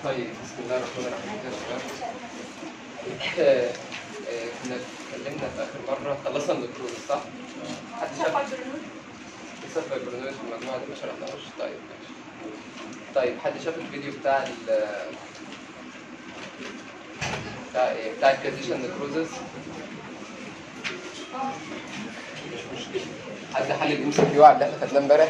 طيب بسم الله الرحمن الرحيم يا شباب آه، آه، كنا اتكلمنا في اخر مره خلصنا من الكروز صح؟ حد شاف لسه فايبرونويد في المجموعه دي ما شرحناهوش طيب ماشي طيب حد شاف الفيديو بتاع ال بتاع ايه؟ بتاع الكاتيشن نكروزس مش مشكله حد حل الام سي كيو على اللي احنا خدناه امبارح؟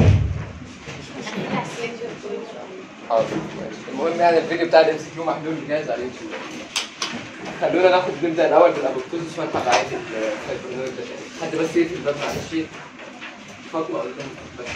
حاضر ماشي المهم يعني الفيديو بتاع الام سي كيو محلول جاهز على اليوتيوب خلونا ناخد نبدا الاول بالابوبتوزس وانت بعيد الفايبرونويد ده تاني حد بس يقفل الباب معلش فاطمه قدام بس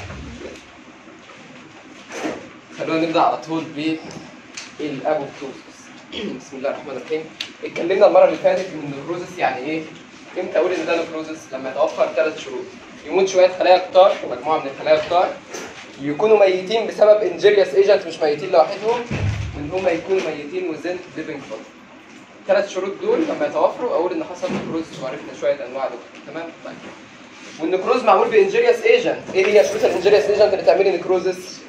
خلونا نبدا على طول بالابوبتوزس بسم الله الرحمن الرحيم اتكلمنا المره اللي فاتت ان النكروزس يعني ايه امتى اقول ان ده نكروزس لما يتوفر ثلاث شروط يموت شويه خلايا كتار مجموعه من الخلايا كتار يكونوا ميتين بسبب انجيريوس ايجنت مش ميتين لوحدهم وان هم يكونوا ميتين وزن ليفنج بودي الثلاث شروط دول لما يتوفروا اقول ان حصل نكروزس وعرفنا شويه انواع دول تمام طيب والنكروز معمول بانجيريوس ايجنت ايه هي شروط الانجيريوس ايجنت اللي تعملي نكروزس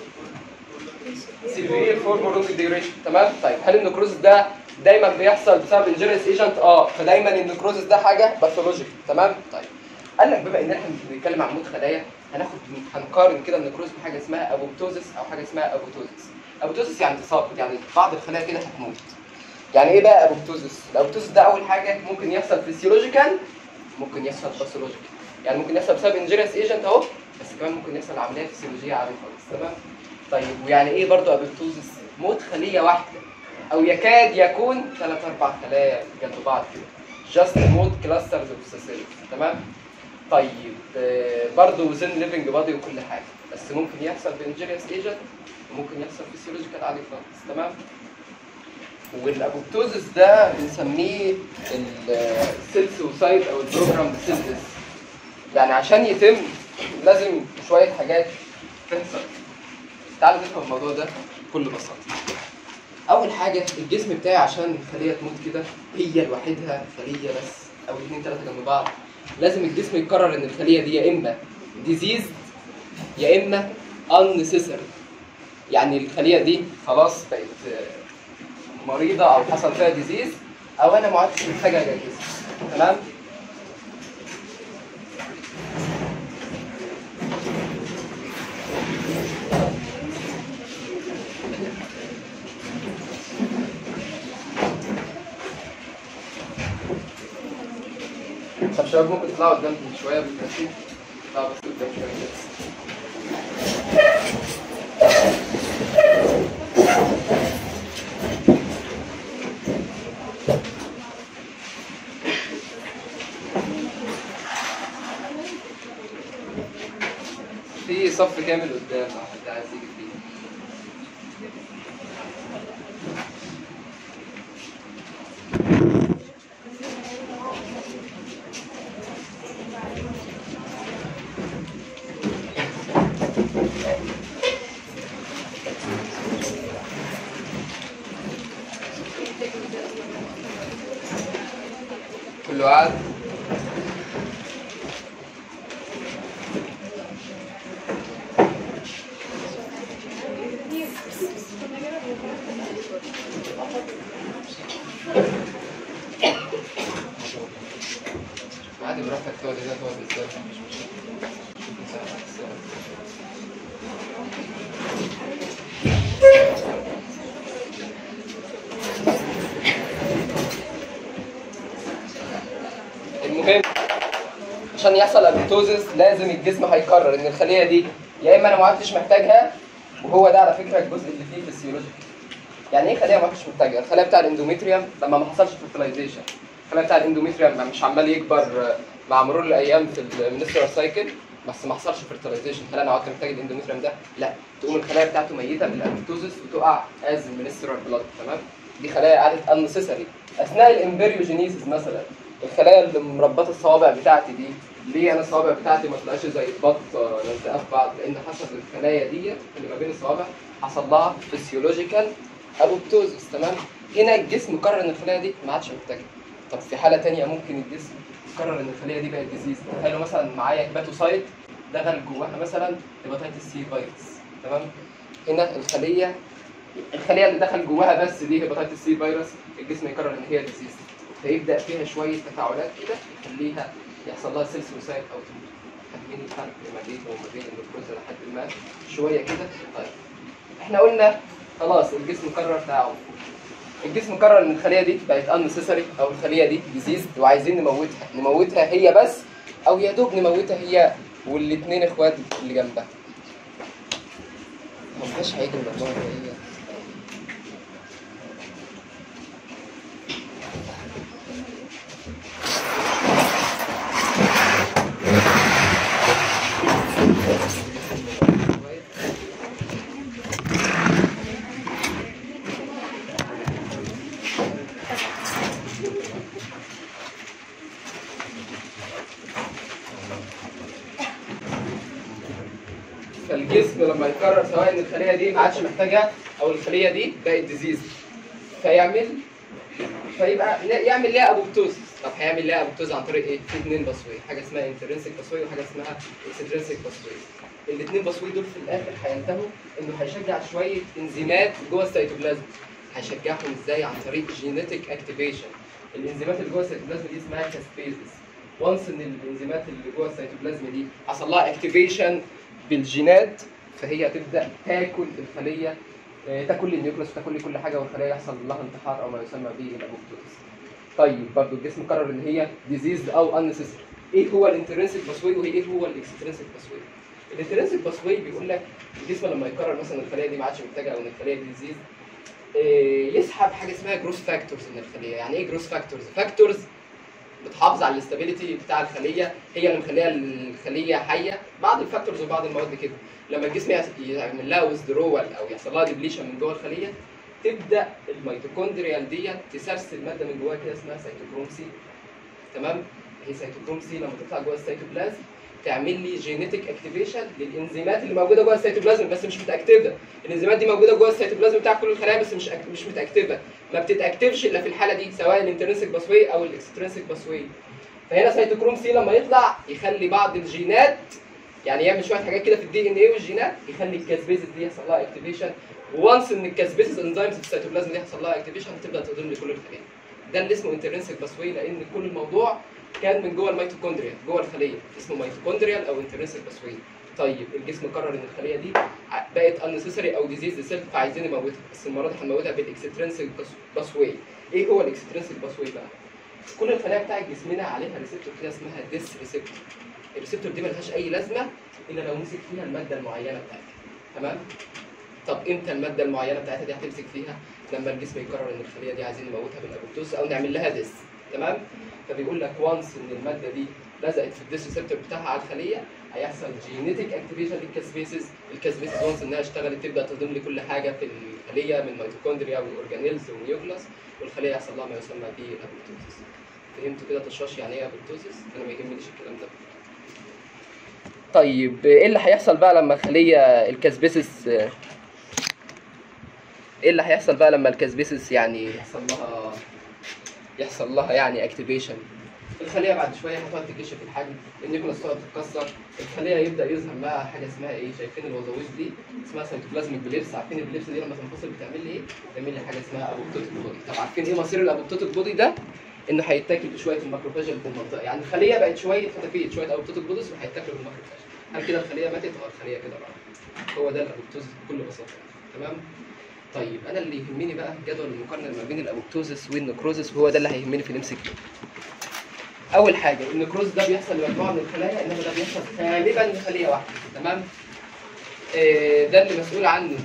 سيفير فور لونج ديوريشن تمام طيب هل النكروزس ده دايما بيحصل بسبب انجيريوس ايجنت اه فدايما النكروزس ده حاجه باثولوجيك تمام طيب قال لك بما ان احنا بنتكلم عن موت خلايا هناخد هنقارن كده النكروز بحاجه اسمها ابوبتوزس او حاجه اسمها ابوتوزس ابوتوزس يعني تساقط يعني بعض الخلايا كده هتموت يعني ايه بقى ابوبتوزس الابوبتوزس ده اول حاجه ممكن يحصل فيسيولوجيكال ممكن يحصل باثولوجيكال يعني ممكن يحصل بسبب انجيريوس ايجنت اهو بس كمان ممكن يحصل عمليه فيسيولوجيه عاديه خالص تمام طيب ويعني ايه برضو ابوبتوزس موت خليه واحده او يكاد يكون ثلاث اربع خلايا جنب بعض كده جاست موت كلاسترز اوف سيلز تمام طيب آه، برضه وزن ليفنج بادي وكل حاجه بس ممكن يحصل بانجيريوس ايجنت وممكن يحصل فيسيولوجيكال عادي خالص تمام والابوبتوزس ده بنسميه السيل سوسايد او البروجرام سيل يعني عشان يتم لازم شويه حاجات تحصل تعالوا نفهم الموضوع ده بكل بساطه اول حاجه الجسم بتاعي عشان الخليه تموت كده هي لوحدها خليه بس او اثنين ثلاثه جنب بعض لازم الجسم يقرر ان الخليه دي يا اما ديزيز يا اما unnecessary يعني الخليه دي خلاص بقت آه، مريضه او حصل فيها ديزيز او انا ما عدتش محتاجه اجهزها تمام طب شباب ممكن تطلعوا قدام شويه بالترتيب اطلعوا بس قدام شويه كده في صف كامل قدام لو حد عايز يجي فيه كله قاعد عادي براحتك تقعد هنا تقعد ازاي مش مشكلة شوف مساحة بس. المهم عشان يحصل ابيتوزس لازم الجسم هيقرر ان الخليه دي يا اما انا ما عدتش محتاجها وهو ده على فكره الجزء اللي فيه فيسيولوجيكال يعني ايه خليه ما عدتش محتاجها الخليه بتاع الاندوميتريوم لما ما حصلش فيرتلايزيشن الخليه بتاع الاندوميتريوم مش عمال يكبر مع مرور الايام في المنسترال سايكل بس ما حصلش فيرتلايزيشن هل انا عدت محتاج الاندوميتريوم ده؟ لا تقوم الخلايا بتاعته ميته من الابيتوزس وتقع از المنسترال بلاد تمام دي خلايا قعدت unnecessary اثناء الامبريوجينيسيس مثلا الخلايا اللي مربطه الصوابع بتاعتي دي ليه انا الصوابع بتاعتي ما طلعش زي البط لازقه في بعض لان حصل الخلايا دي اللي ما بين الصوابع حصل لها فيسيولوجيكال ابوبتوزس تمام هنا الجسم قرر ان الخلايا دي ما عادش محتاجها طب في حاله تانية ممكن الجسم قرر ان الخليه دي بقت ديزيز تخيلوا مثلا معايا هيباتوسايت دخل جواها مثلا هيباتيتس سي فيروس تمام هنا الخليه الخليه اللي دخل جواها بس دي هيباتيتس سي فيروس الجسم يقرر ان هي ديزيز فيبدا فيها شويه تفاعلات كده يخليها يحصل لها سيلز وسايت او تموت فاهمين الفرق ما بين وما بين النكروز لحد ما شويه كده طيب احنا قلنا خلاص الجسم قرر تعاون الجسم قرر ان الخليه دي بقت unnecessary او الخليه دي ديزيز وعايزين نموتها نموتها هي بس او يا دوب نموتها هي والاثنين اخوات اللي جنبها مفيش هيجي الموضوع ده هي فالجسم لما يقرر سواء ان الخليه دي ما عادش محتاجها او الخليه دي بقت ديزيز فيعمل فيبقى يعمل ليها ابوبتوزس طب هيعمل ليها ابوبتوز عن طريق ايه؟ في اثنين باسوي حاجه اسمها انترنسك باسوي وحاجه اسمها اكسترنسك باسوي الاثنين باسوي دول في الاخر هينتهوا انه هيشجع شويه انزيمات جوه السيتوبلازم هيشجعهم ازاي عن طريق جينيتك اكتيفيشن الانزيمات اللي جوه السيتوبلازم دي اسمها كاسبيزز وانس ان الانزيمات اللي جوه السيتوبلازم دي حصل لها اكتيفيشن بالجينات فهي تبدا تاكل الخليه آه، تاكل النيوكليوس وتاكل كل حاجه والخليه يحصل لها انتحار او ما يسمى به الابوبتوزس. طيب برضه الجسم قرر ان هي ديزيز او انسيسري. ايه هو الانترنسك باسوي وايه هو الاكسترنسك باسوي؟ الانترنسك باسوي بيقول لك الجسم لما يقرر مثلا الخليه دي ما عادش محتاجه او ان الخليه دي ديزيز آه، يسحب حاجه اسمها جروس فاكتورز من الخليه، يعني ايه جروس فاكتورز؟ فاكتورز بتحافظ على الاستابيليتي بتاع الخليه هي اللي مخليها الخليه حيه بعض الفاكتورز وبعض المواد كده لما الجسم يعس- يعمل لها ويزدرول او يحصل لها ديبليشن من جوه الخليه تبدا الميتوكوندريال ديت تسرسل ماده من جواها كده اسمها سيتوكروم سي تمام هي سيتوكروم سي لما تطلع جوه السيتوبلازم تعمل لي جينيتك اكتيفيشن للانزيمات اللي موجوده جوه السيتوبلازم بس مش متاكتفه الانزيمات دي موجوده جوه السيتوبلازم بتاع كل الخلايا بس مش أك- مش متاكتفه ما بتتاكتفش الا في الحاله دي سواء الانترنسك باسوي او الاكسترنسك باسوي فهنا سيتوكروم سي لما يطلع يخلي بعض الجينات يعني يعمل شويه حاجات كده في الدي ان اي والجينات يخلي الكاسبيزز دي يحصل لها اكتيفيشن وانس ان الكاسبيزز انزيمز في السيتوبلازم دي يحصل لها اكتيفيشن تبدا تضم لكل الخلايا ده اللي اسمه انترنسك باسوي لان كل الموضوع كان من جوه الميتوكوندريا جوه الخليه اسمه ميتوكوندريال او انترنسك باسوي طيب الجسم قرر ان الخليه دي ع- بقت unnecessary او ديزيز سيل فعايزين نموتها بس المره دي هنموتها بالاكسترنسك باسوي ايه هو الاكسترنسك باسوي بقى كل الخلايا بتاعت جسمنا عليها ريسبتور كده اسمها ديس ريسبتور الريسبتور دي ملهاش اي لازمه الا لو مسك فيها الماده المعينه بتاعتها تمام طب امتى الماده المعينه بتاعتها دي هتمسك فيها لما الجسم يقرر ان الخليه دي عايزين نموتها بالابوبتوز او نعمل لها ديس تمام فبيقول لك وانس ان الماده دي لزقت في الديس ريسبتور بتاعها على الخليه هيحصل جينيتك اكتيفيشن للكاسبيسز الكاسبيسز وانس انها اشتغلت تبدا تضم لي كل حاجه في الخليه من ميتوكوندريا واورجانيلز ونيوكلاس والخليه يحصل لها ما يسمى به الابوبتوزس فهمتوا كده تشاش يعني ايه ابوبتوزس انا ما يهمنيش الكلام ده طيب ايه اللي هيحصل بقى لما الخليه الكاسبيسس ايه اللي هيحصل بقى لما الكاسبيسس يعني يحصل لها يحصل لها يعني اكتيفيشن الخليه بعد شويه هتقعد تكشف الحجم النيوكلاس تقعد تتكسر الخليه يبدا يظهر لها حاجه اسمها ايه شايفين الوظائف دي اسمها سيتوبلازميك بليبس عارفين البليبس دي لما تنفصل بتعمل لي ايه بتعمل لي حاجه اسمها ابوبتوتيك بودي طب عارفين ايه مصير الابوبتوتيك بودي ده انه هيتاكل بشويه الماكروفاج اللي في المنطقه يعني الخليه بقت شويه فتافيت شويه ابوبتوتيك بوديز وهيتاكلوا بالماكروفاج هل كده الخليه ماتت اه الخليه كده راحت هو ده الابوبتوز بكل بساطه تمام طيب انا اللي يهمني بقى جدول المقارنه ما بين الابوبتوزس والنكروزس وهو ده اللي هيهمني في الام سي كيو اول حاجه النكروز ده بيحصل لمجموعه من الخلايا انما ده بيحصل غالبا لخليه واحده تمام آه، ده اللي مسؤول عنه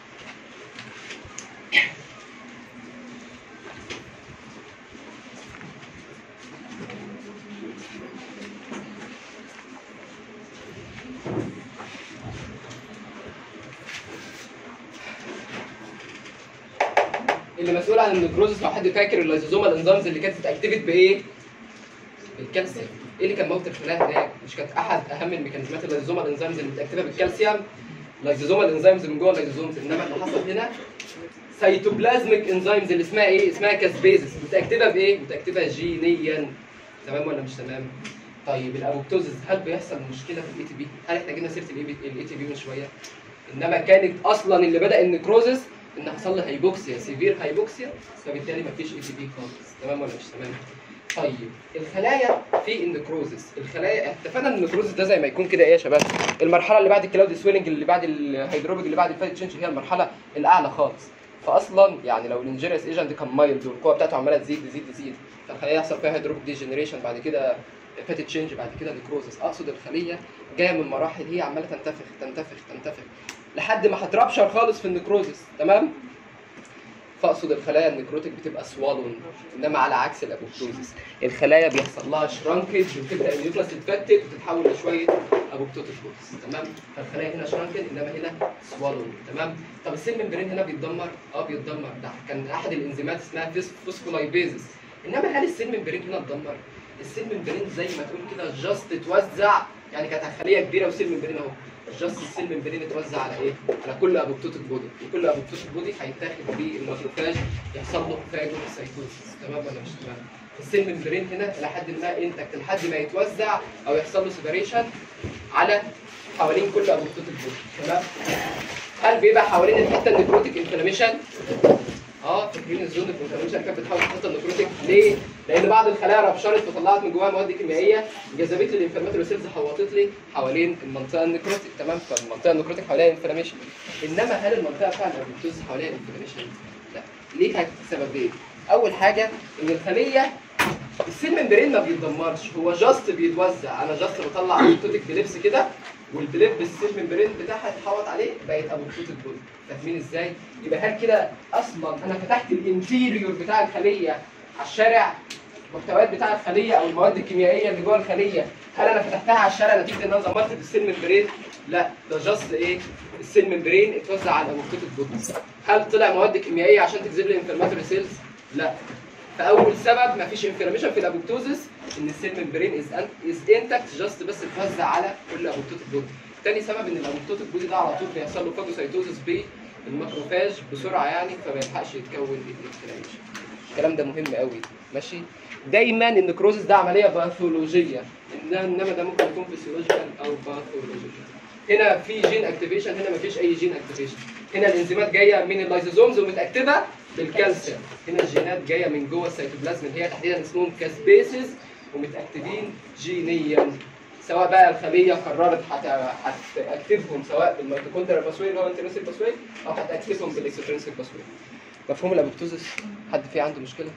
اللي مسؤول عن النكروزس لو حد فاكر اللايزوزومال انزيمز اللي كانت اتاكتيفت بايه؟ بالكالسيوم ايه اللي كان موت الخلايا هناك؟ مش كانت احد اهم الميكانيزمات اللايزوزومال انزيمز اللي متاكتفه بالكالسيوم لايزوزومال انزيمز من جوه اللايزوزومز انما اللي حصل هنا سيتوبلازميك انزيمز اللي اسمها ايه؟ اسمها كاسبيزس متاكتفه بايه؟ متاكتفه جينيا تمام ولا مش تمام؟ طيب الابوبتوزس هل بيحصل مشكله في الاي تي بي؟ هل احنا جبنا سيره الاي تي بي من شويه؟ انما كانت اصلا اللي بدا النكروزس ان حصل له هايبوكسيا سيفير هايبوكسيا فبالتالي مفيش اي تي بي خالص تمام ولا مش تمام؟ طيب الخلايا في النكروزس الخلايا اتفقنا ان النكروزس ده زي ما يكون كده ايه يا شباب المرحله اللي بعد الكلاود سويلنج اللي بعد الهيدروبيك اللي بعد الفات تشينج هي المرحله الاعلى خالص فاصلا يعني لو الانجيريس ايجنت كان مايلد والقوه بتاعته عماله تزيد تزيد تزيد فالخليه يحصل فيها هيدروبيك ديجنريشن بعد كده فات تشينج بعد كده نكروزس اقصد الخليه جايه من مراحل هي عماله تنتفخ تنتفخ تنتفخ لحد ما هترابشر خالص في النكروزس تمام فاقصد الخلايا النكروتيك بتبقى سوالون انما على عكس الابوبتوزيس الخلايا بيحصل لها شرانكج وتبدا النيوكلاس تتفتت وتتحول لشويه ابوبتوتيك بودز تمام فالخلايا هنا شرانكن انما هنا سوالون تمام طب السيل ممبرين هنا بيتدمر اه بيتدمر ده كان احد الانزيمات اسمها فوسفولايبيزس انما هل السيل ممبرين هنا اتدمر السيل ممبرين زي ما تقول كده جاست اتوزع يعني كانت خليه كبيره وسيل ممبرين اهو جاست السيل ممبرين اتوزع على ايه؟ على كل ابوبتوتيك بودي وكل ابوبتوتيك بودي هيتاخد بالماكروفاج يحصل له فاجوسايتوسيس تمام ولا مش تمام؟ السيل ممبرين هنا لحد ما انتكت لحد ما يتوزع او يحصل له سيبريشن على حوالين كل ابوبتوتيك بودي تمام؟ هل بيبقى حوالين الحته النكروتيك انفلاميشن؟ اه فاكرين الزون الانفلاميشن كانت بتحاول تحط النكروتيك ليه؟ لان بعض الخلايا ربشرت وطلعت من جواها مواد كيميائيه جذبت لي الانفلاماتوري سيلز حوطت لي حوالين المنطقه النكروتيك تمام فالمنطقه النكروتيك حواليها انفلاميشن انما هل المنطقه فعلا بتوز حواليها انفلاميشن؟ لا ليه سببين اول حاجه ان الخليه السيل ممبرين ما بيتدمرش هو جاست بيتوزع انا جاست بطلع ابوبتوتيك بليبس كده والبليب بالسيل ممبرين بتاعها اتحوط عليه بقت ابوبتوتيك بودي فاهمين ازاي؟ يبقى هل كده اصلا انا فتحت الانتيريور بتاع الخليه على الشارع المحتويات بتاع الخليه او المواد الكيميائيه اللي جوه الخليه هل انا فتحتها على الشارع نتيجه ان انا زمرت بالسيل ممبرين؟ لا ده جاست ايه؟ السيل ممبرين اتوزع على الابوبتوتيك بودي هل طلع مواد كيميائيه عشان تجذب لي انفلاماتوري سيلز؟ لا فاول سبب مفيش انفلاميشن في الابوبتوزس ان السيل ممبرين از از انتكت جاست بس اتوزع على كل ابوبتوتيك بودي تاني سبب ان الابوبتوتيك بودي ده على طول بيحصل له فاجوسايتوزس بالماكروفاج بسرعه يعني فما يلحقش يتكون الانفلاميشن الكلام ده مهم قوي ماشي دايما النكروزس ده عمليه باثولوجيه إنما- انما ده ممكن يكون فيسيولوجيكال او باثولوجيكال هنا في جين اكتيفيشن هنا مفيش اي جين اكتيفيشن هنا الانزيمات جايه من اللايزوزومز ومتاكتفه بالكالسيوم هنا الجينات جايه من جوه السيتوبلازم اللي هي تحديدا اسمهم كاسبيسز ومتاكتفين جينيا سواء بقى الخليه قررت هت- هتاكتفهم سواء بالميتوكوندريال باسوي اللي هو انترنسيك باسوي او هتاكتفهم بالاكسترنسيك باسوي مفهوم الابوبتوزس حد فيه عنده مشكله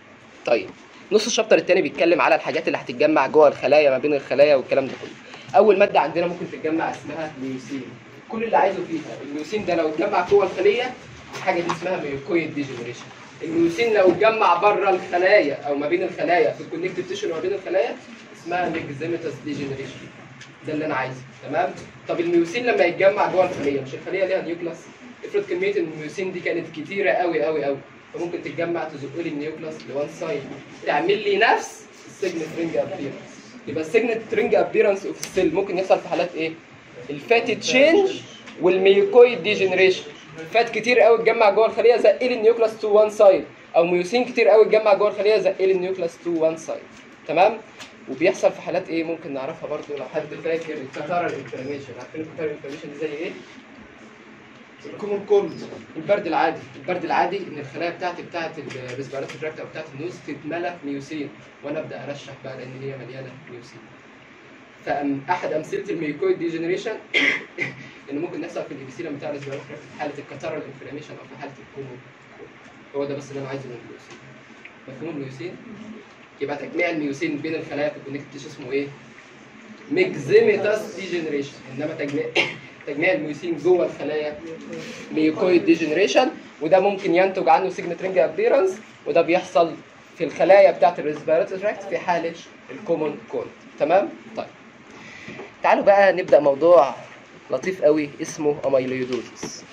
طيب نص الشابتر الثاني بيتكلم على الحاجات اللي هتتجمع جوه الخلايا ما بين الخلايا والكلام ده كله اول ماده عندنا ممكن تتجمع اسمها ميوسين كل اللي عايزه فيها الميوسين ده لو اتجمع جوه الخليه الحاجه دي اسمها ميوكويد ديجنريشن الميوسين لو اتجمع بره الخلايا او ما بين الخلايا في الكونكتيف تيشو ما بين الخلايا اسمها ميكزيمتاس ديجنريشن ده اللي انا عايزه تمام طب الميوسين لما يتجمع جوه الخليه مش الخليه ليها نيوكلاس افرض كميه الميوسين دي كانت كتيره قوي قوي قوي فممكن تتجمع تزق لي النيوكلاس لوان سايد تعمل لي نفس السيجنت رينج ابيرنس يبقى السيجنت رينج ابيرنس اوف السيل ممكن يحصل في حالات ايه؟ الفات تشينج والميوكويد ديجنريشن فات كتير قوي اتجمع جوه الخليه زق لي النيوكلاس تو وان سايد او ميوسين كتير قوي اتجمع جوه الخليه زق لي النيوكلاس تو وان سايد تمام؟ وبيحصل في حالات ايه ممكن نعرفها برضو لو حد فاكر الكاتارا الانفلاميشن عارفين الكاتارا الانفلاميشن دي زي ايه؟ الكومون كولد البرد العادي البرد العادي ان الخلايا بتاعتي بتاعت الريسبيراتوري تراكت او بتاعت النوز تتملى ميوسين وانا ابدا ارشح بقى لان هي مليانه ميوسين فاحد امثله الميوكويد ديجنريشن ان ممكن يحصل في الابيثيليوم بتاع الريسبيراتوري تراكت في حاله الكاتارا الانفلاميشن او في حاله الكومون هو ده بس اللي انا عايزه من الميوسين مفهوم الميوسين يبقى تجميع الميوسين بين الخلايا في الكونكتيف تيشو اسمه ايه؟ ميكزيميتاس ديجنريشن انما تجميع تجميع الميوسين جوه الخلايا ميوكويد ديجنريشن وده ممكن ينتج عنه سيجنت رينج ابيرنس وده بيحصل في الخلايا بتاعت الريسبيراتوري تراكت في حاله الكومون كولد تمام طيب تعالوا بقى نبدا موضوع لطيف قوي اسمه اميلويدوزس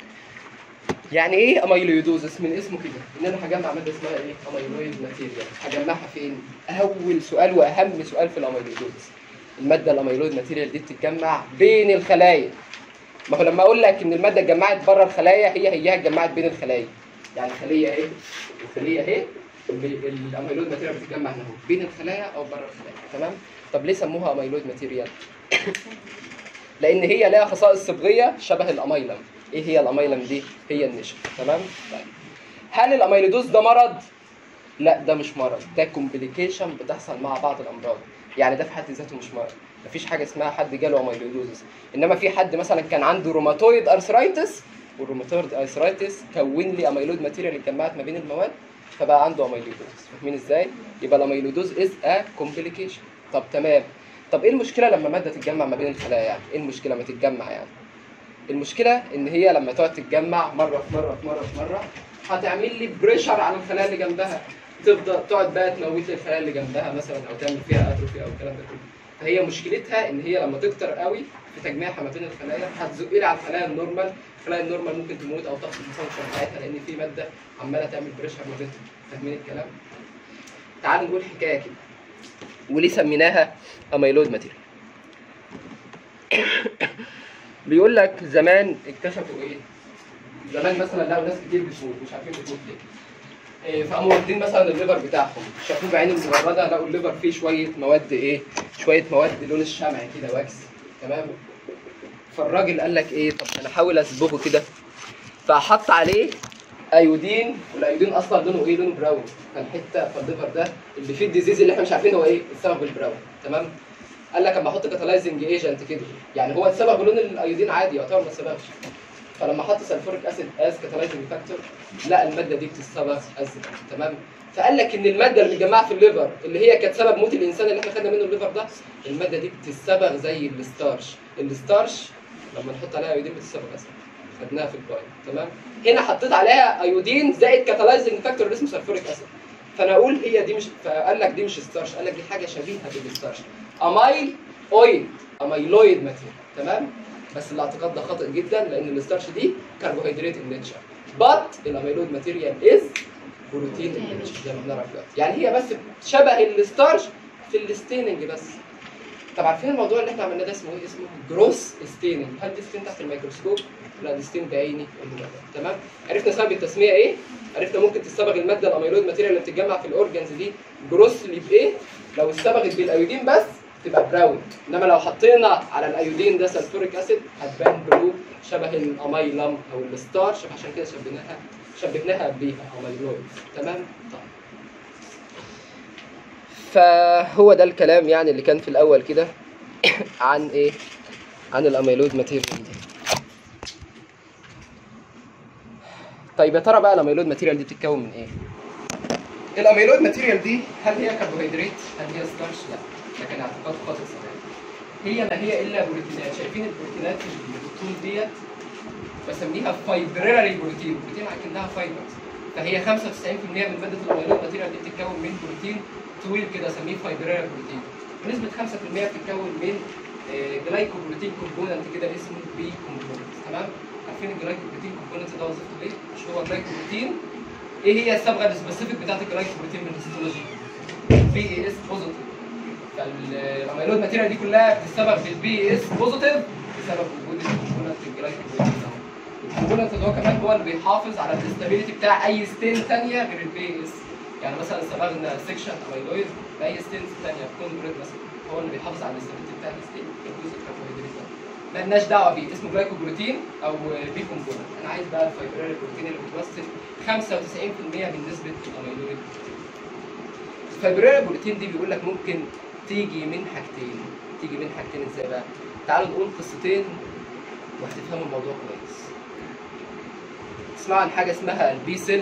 يعني ايه اميلويدوزس من اسمه كده ان انا هجمع ماده اسمها ايه اميلويد ماتيريال هجمعها فين اول سؤال واهم سؤال في الاميلويدوزس الماده الاميلويد ماتيريال دي بتتجمع بين الخلايا ما هو لما اقول لك ان الماده اتجمعت بره الخلايا هي هي اتجمعت بين الخلايا يعني خليه اهي وخليه اهي الاميلويد ماتيريال بتتجمع هنا اهو بين الخلايا او بره الخلايا تمام طب ليه سموها اميلويد ماتيريال لان هي لها خصائص صبغيه شبه الاميلم ايه هي الاميلم دي هي النشا تمام طيب هل الاميلودوز ده مرض لا ده مش مرض ده كومبليكيشن بتحصل مع بعض الامراض يعني ده في حد ذاته مش مرض مفيش حاجه اسمها حد جاله اميلودوزس انما في حد مثلا كان عنده روماتويد ارثرايتس والروماتويد ارثرايتس كون لي اميلود ماتيريال اتجمعت ما بين المواد فبقى عنده اميلودوز فاهمين ازاي يبقى الاميلودوز از ا كومبليكيشن طب تمام طب ايه المشكله لما ماده تتجمع ما بين الخلايا يعني ايه المشكله ما تتجمع يعني المشكله ان هي لما تقعد تتجمع مره في مره في مره في مره هتعمل لي بريشر على الخلايا اللي جنبها تفضل تقعد بقى تموت لي الخلايا اللي جنبها مثلا او تعمل فيها اتروفي او الكلام ده كله فهي مشكلتها ان هي لما تكتر قوي في تجميعها ما بين الخلايا هتزق لي على الخلايا النورمال الخلايا النورمال ممكن تموت او تفقد الفانكشن بتاعتها لان في ماده عماله تعمل بريشر ما بينهم فاهمين الكلام؟ تعالوا نقول حكايه كده وليه سميناها اميلود ماتيريال بيقول لك زمان اكتشفوا ايه؟ زمان مثلا لقوا ناس كتير بتموت مش عارفين بتموت ليه إيه، فقاموا واخدين مثلا الليفر بتاعهم شافوه بعين المجرده لقوا الليفر فيه شويه مواد ايه؟ شويه مواد لون الشمع كده واكس تمام؟ فالراجل قال لك ايه؟ طب انا احاول اصبغه كده فحط عليه ايودين والايودين اصلا لونه ايه؟ لونه براون فالحته فالليفر ده اللي فيه الديزيز اللي احنا مش عارفين هو ايه؟ السبب البراون تمام؟ قال لك اما احط كاتالايزنج ايجنت كده يعني هو اتسبغ بلون الايودين عادي يعتبر ما اتسبغش فلما حط سلفوريك اسيد از كاتالايزنج فاكتور لا الماده دي بتتصبغ از تمام فقال لك ان الماده اللي متجمعه في الليفر اللي هي كانت سبب موت الانسان اللي احنا خدنا منه الليفر ده الماده دي بتتصبغ زي الستارش الستارش لما نحط عليها ايودين بتتصبغ اسيد خدناها في البايو تمام هنا حطيت عليها ايودين زائد كاتالايزنج فاكتور اللي اسمه سلفوريك اسيد فانا اقول هي دي مش فقال لك دي مش ستارش قال لك دي حاجه شبيهه بالستارش امايل اويل اميلويد ماتيريال تمام بس الاعتقاد ده خاطئ جدا لان الستارش دي كربوهيدرات ان نيتشر بات الاميلويد ماتيريال از بروتين ان نيتشر زي ما بنعرف دلوقتي يعني هي بس شبه الستارش في الستيننج بس طب عارفين الموضوع اللي احنا عملناه ده اسمه ايه؟ اسمه جروس ستيننج هل دي ستين تحت الميكروسكوب؟ لا دي ستين بعيني المجرد تمام؟ عرفنا سبب التسميه ايه؟ عرفنا ممكن تستبغ الماده الاميلويد ماتيريال اللي بتتجمع في الاورجنز دي جروسلي بايه؟ لو استبغت بالايودين بس تبقى براون انما لو حطينا على الايودين ده سلفوريك اسيد هتبان بلو شبه الاميلم او الستارش عشان كده شبهناها شبهناها بيها اميلويد تمام؟ طيب فهو ده الكلام يعني اللي كان في الاول كده عن ايه؟ عن الاميلويد ماتيريال دي طيب يا ترى بقى الاميلويد ماتيريال دي بتتكون من ايه؟ الاميلويد ماتيريال دي هل هي كربوهيدرات؟ هل هي ستارش؟ لا ده كان اعتقاد خاطئ زمان هي ما هي الا بروتينات شايفين البروتينات اللي بالطول ديت بسميها فايبريري بروتين بروتين اكنها فايبرز فهي 95% من ماده الاميلويد ماتيريال دي بتتكون من بروتين طويل كده اسميه فايبريري بروتين ونسبه 5% بتتكون من جلايكوبروتين كومبوننت كده اسمه بي كومبوننت تمام عارفين الجلايكوبروتين كومبوننت ده وظيفته ايه؟ مش هو جلايكوبروتين ايه هي الصبغه السبيسيفيك بتاعت الجلايكوبروتين من الهيستولوجي؟ بي اي اس بوزيتيف فالاميلود ماتيريال دي كلها بتستبغ بالبي اس بوزيتيف بسبب وجود الكومبوننت الجلايكوبروتين ده الكومبوننت ده هو كمان هو اللي بيحافظ على الاستابيليتي بتاع اي ستين ثانيه غير البي اس يعني مثلا استبغنا سكشن اميلويد باي ستينز ثانيه كونجريت مثلا هو اللي بيحافظ على الاستابيليتي بتاع الستين الجزء الكربوهيدرات ده مالناش دعوه بيه اسمه جلايكوبروتين او بي كومبوننت انا عايز بقى الفايبريري بروتين اللي بتمثل 95% من نسبه الاميلويد الفايبريري بروتين دي بيقول لك ممكن تيجي من حاجتين تيجي من حاجتين ازاي بقى تعالوا نقول قصتين وهتفهموا الموضوع كويس تسمعوا عن حاجه اسمها البي سيل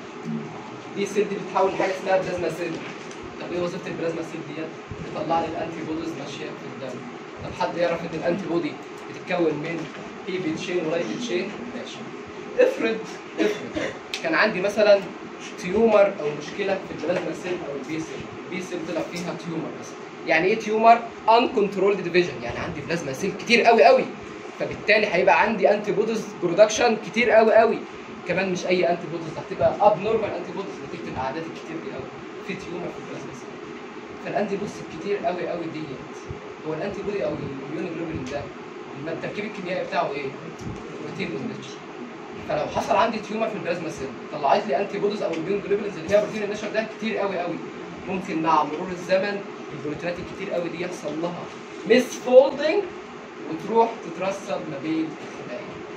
دي سيل دي بتتحول لحاجه اسمها بلازما سيل طب ايه وظيفه البلازما سيل ديت بتطلع لي الانتي بوديز ماشيه في الدم طب حد يعرف ان الانتي بودي بتتكون من هيفي تشين ولايت تشين ماشي افرض افرض كان عندي مثلا تيومر او مشكله في البلازما سيل او البي سيل البي سيل طلع فيها تيومر مثلا يعني ايه تيومر ان كنترولد ديفيجن يعني عندي بلازما سيل كتير قوي قوي فبالتالي هيبقى عندي انتي بوديز برودكشن كتير قوي قوي كمان مش اي انتي بوديز هتبقى اب نورمال انتي بوديز نتيجه الاعداد الكتير دي قوي في تيومر في البلازما سيل فالانتي بوديز الكتير قوي قوي ديت هو الانتي بودي او الاميون جلوبولين ده التركيب الكيميائي بتاعه ايه؟ بروتين انريتش فلو حصل عندي تيومر في البلازما سيل طلعت لي انتي بوديز او الاميون جلوبولينز اللي هي بروتين النشر ده كتير قوي قوي ممكن مع مرور الزمن البروتينات الكتير قوي دي يحصل لها ميس فولدنج وتروح تترسب ما بين الخلايا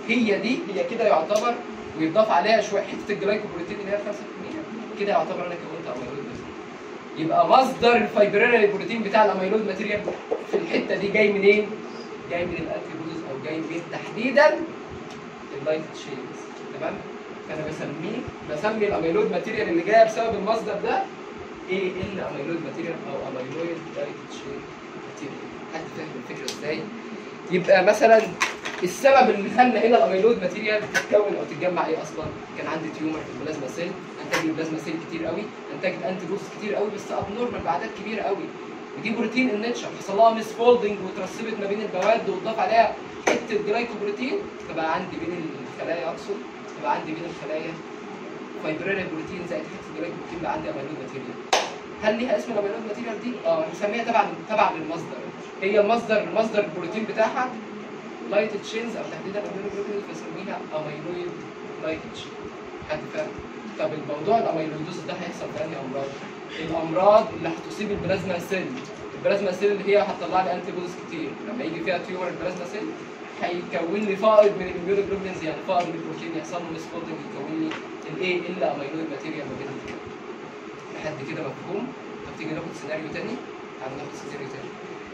هي دي هي كده يعتبر ويضاف عليها شويه حته الجلايكوبروتين اللي هي 5% كده يعتبر انا كونت اميلويد ماتيريال يبقى مصدر الفايبرينال بروتين بتاع الاميلويد ماتيريال في الحته دي جاي منين؟ جاي من الانتيبوديز او جاي من تحديدا اللايت تشينز تمام؟ فانا بسميه بسمي الاميلويد ماتيريال اللي جايه بسبب المصدر ده ايه ال اميلويد ماتيريال او اميلويد لايت تشين ماتيريال حد فاهم الفكره ازاي؟ يبقى مثلا السبب اللي خلى هنا الاميلويد ماتيريال تتكون او تتجمع ايه اصلا؟ كان عندي تيومر في البلازما سيل انتج لي بلازما سيل كتير قوي انتجت انتي بودز كتير قوي بس اب نورمال باعداد كبيره قوي ودي بروتين النيتشر حصل لها ميس فولدنج وترسبت ما بين المواد واتضاف عليها حته جلايكوبروتين فبقى عندي بين الخلايا اقصد فبقى عندي بين الخلايا فايبرينال بروتين زائد حته جلايكوبروتين بقى عندي اميلويد ماتيريال هل ليها اسم الاميلويد ماتيريال دي؟ اه بنسميها تبع تبع للمصدر هي المصدر مصدر البروتين بتاعها لايت تشينز او تحديدا اميلوجلوبين بنسميها اميلويد لايت تشين حد فاهم؟ طب الموضوع الاميلويدوز ده هيحصل في انهي امراض؟ الامراض اللي هتصيب البلازما سيل البلازما سيل اللي هي هتطلع لي انتي بوديز كتير لما يجي فيها تيومر البلازما سيل هيكون لي فائض من الاميونوجلوبينز يعني فائض من البروتين يحصل له ميسفولدنج يكون لي الايه الا اميلويد ماتيريال ما بين الاثنين لحد كده مفهوم طب تيجي ناخد سيناريو تاني تعالوا ناخد سيناريو تاني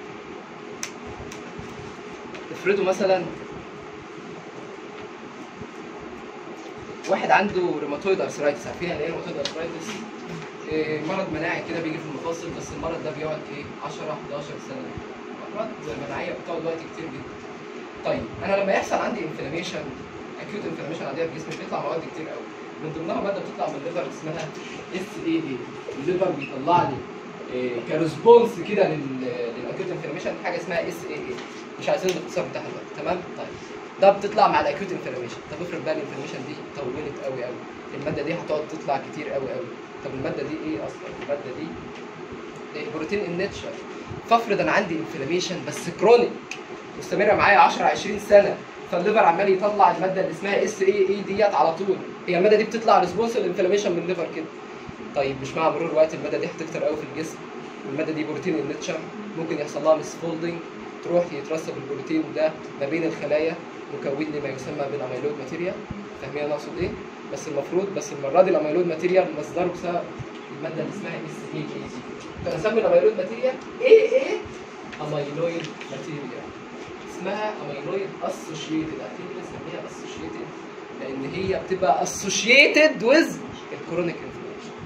افرضوا مثلا واحد عنده روماتويد ارثرايتس عارفين يعني ايه روماتويد ارثرايتس؟ إيه مرض مناعي كده بيجي في المفاصل بس المرض ده بيقعد ايه 10 11 سنه امراض مناعيه بتقعد وقت كتير جدا طيب انا لما يحصل عندي انفلاميشن اكيوت انفلاميشن عاديه في جسمي بيطلع مواد كتير قوي من ضمنها ماده بتطلع من الليفر اسمها اس اي اي الليفر بيطلع لي إيه كريسبونس كده للاكيوت انفلاميشن حاجه اسمها اس اي اي مش عايزين الاختصار بتاعها دلوقتي تمام طيب ده بتطلع مع الاكيوت انفلاميشن طب افرض بقى الانفلاميشن دي طولت قوي قوي الماده دي هتقعد تطلع كتير قوي قوي طب الماده دي ايه اصلا الماده دي إيه بروتين النيتشر فافرض انا عندي انفلاميشن بس كرونيك مستمره معايا 10 20 سنه فالليفر عمال يطلع الماده اللي اسمها اس اي اي ديت على طول هي الماده دي بتطلع ريسبونس للانفلاميشن من الليفر كده طيب مش مع مرور الوقت الماده دي هتكتر قوي في الجسم والماده دي بروتين النيتشر ممكن يحصل لها مس فولدنج تروح يترسب البروتين ده ما بين الخلايا مكون لما يسمى بالاميلويد ماتيريال فاهمين انا اقصد ايه؟ بس المفروض بس المره دي الاميلويد ماتيريال مصدره بسبب الماده اللي اسمها اس اي اي دي فنسمي الاميلويد ماتيريال ايه ايه اميلويد ماتيريال اسمها اميلويد اسوشيتد عارفين ليه بنسميها اسوشيتد؟ لان هي بتبقى اسوشيتد ويز الكرونيك انفلاميشن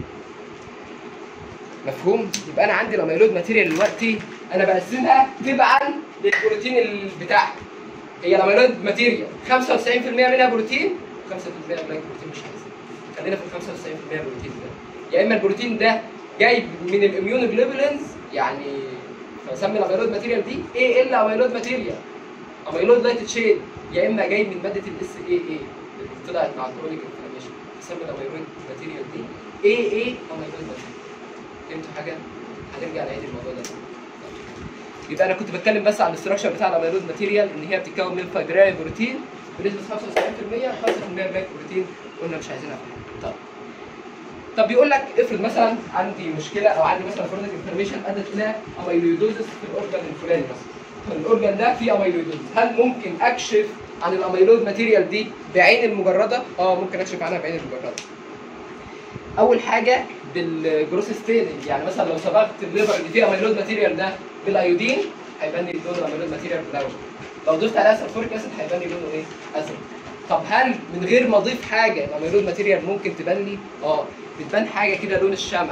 مفهوم؟ يبقى انا عندي الاميلويد ماتيريال دلوقتي انا بقسمها تبعا للبروتين ال- بتاعها هي الاميلويد ماتيريال 95% منها بروتين و5% منها بروتين مش عايزين خلينا في ال 95% بروتين ده يا اما البروتين ده جاي من الاميونوجلوبولينز يعني فسمي الاميلويد ماتيريال دي ايه ال اميلويد ماتيريال اميلويد لايت تشين يا اما جاي من ماده الاس اي اي اللي طلعت مع الكرونيك انفلاميشن سمي الاميلويد ماتيريال دي ايه ايه اميلويد ماتيريال فهمتوا حاجه؟ هنرجع نعيد الموضوع ده يبقى انا كنت بتكلم بس عن الاستراكشر بتاع الاميلويد ماتيريال ان هي بتتكون من فايبرال بروتين بنسبه 95% 5% بلاك بروتين قلنا مش عايزينها في حاجة. طب طب بيقول لك افرض مثلا عندي مشكله او عندي مثلا كرونيك انفلاميشن ادت الى اميلويدوزس في الاورجان الفلاني مثلا الاورجان ده فيه اميلويدوز هل ممكن اكشف عن الاميلويد ماتيريال دي بعين المجرده؟ اه ممكن اكشف عنها بعين المجرده. اول حاجه بالجروس ستيننج يعني مثلا لو صبغت الليفر اللي فيه اميلويد ماتيريال ده بالايودين هيبان لي لون الاميلويد ماتيريال ملون لو ضفت عليها سلفوريك اسيد هيبان لي لونه ايه؟ ازرق طب هل من غير ما اضيف حاجه الاميلويد ماتيريال ممكن تبان لي؟ اه بتبان حاجه كده لون الشمع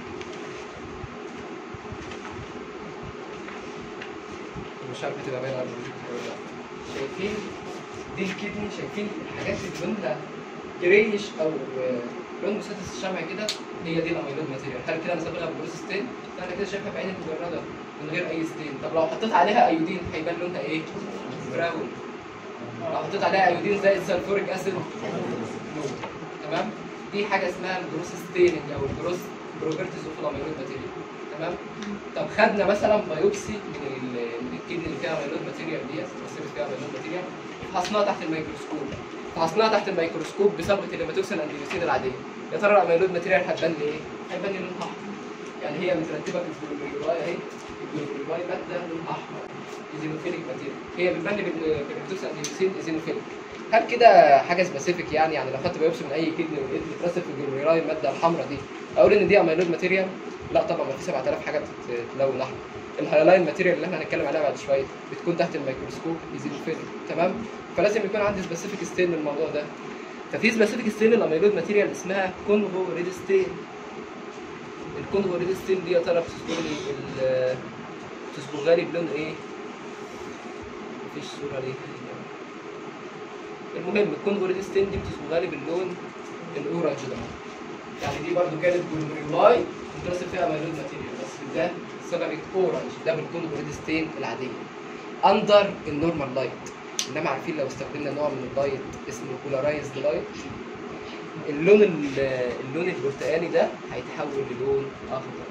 مش عارف بتبقى باينه على البروجيكت ولا لا شايفين دي الكدني شايفين الحاجات اللي لونها جريش او آه، لون مسدس الشمع كده هي دي الاميلويد ماتيريال هل كده انا صابغها بجروس ستين؟ لا انا كده شايفها بعين المجرده من غير اي ستين طب لو حطيت عليها ايودين هيبان لونها ايه؟ براون لو حطيت عليها ايودين زائد سلفوريك اسيد نور تمام؟ دي حاجه اسمها الجروس ستيننج او الجروس بروبرتيز اوف الاميلويد ماتيريال تمام؟ طب خدنا مثلا بايوبسي من ال- من الكدني اللي فيها اميلويد ماتيريال ديت رسمت فيها اميلويد ماتيريال فحصناها تحت الميكروسكوب فحصناها تحت الميكروسكوب بصبغه الليماتوكسين انديوسين العاديه يا ترى الاميلويد ماتيريال هتبان لي ايه؟ هيبان لي لونها احمر يعني هي مترتبه في الجلوبيولاي اهي الجلوبيولاي ماده لونها احمر ايزينوفيليك ماتيريال هي بتبان لي بالليماتوكسين انديوسين ايزينوفيليك هل كده حاجه سبيسيفيك يعني يعني لو خدت بايوبسي من اي كدني ولقيت مترسب في الجلوميراي الماده الحمراء دي اقول ان دي اميلود ماتيريال لا طبعا ما في 7000 حاجه بتتلون احمر الهايلاين ماتيريال اللي احنا هنتكلم عليها بعد شويه بتكون تحت الميكروسكوب يزيد الفيلم تمام فلازم يكون عندي سبيسيفيك ستين للموضوع ده ففي سبيسيفيك ستين للاميلود ماتيريال اسمها كونغو ريد ستين الكونغو ريد ستين دي يا ترى بتصبغ لي ال- بتصبغها لي بلون ايه؟ مفيش صوره ليه المهم الكونغو ريد ستين دي بتصبغها لي باللون الاورنج ده يعني دي برضو كانت جلوميرولاي مترسب فيها اميلود ماتيريال بس ده صبغت اورنج ده بالكونغو ريد ستين العاديه اندر النورمال لايت انما عارفين لو استخدمنا نوع من اللايت اسمه بولارايزد لايت اللون ال- اللون البرتقالي ده هيتحول للون اخضر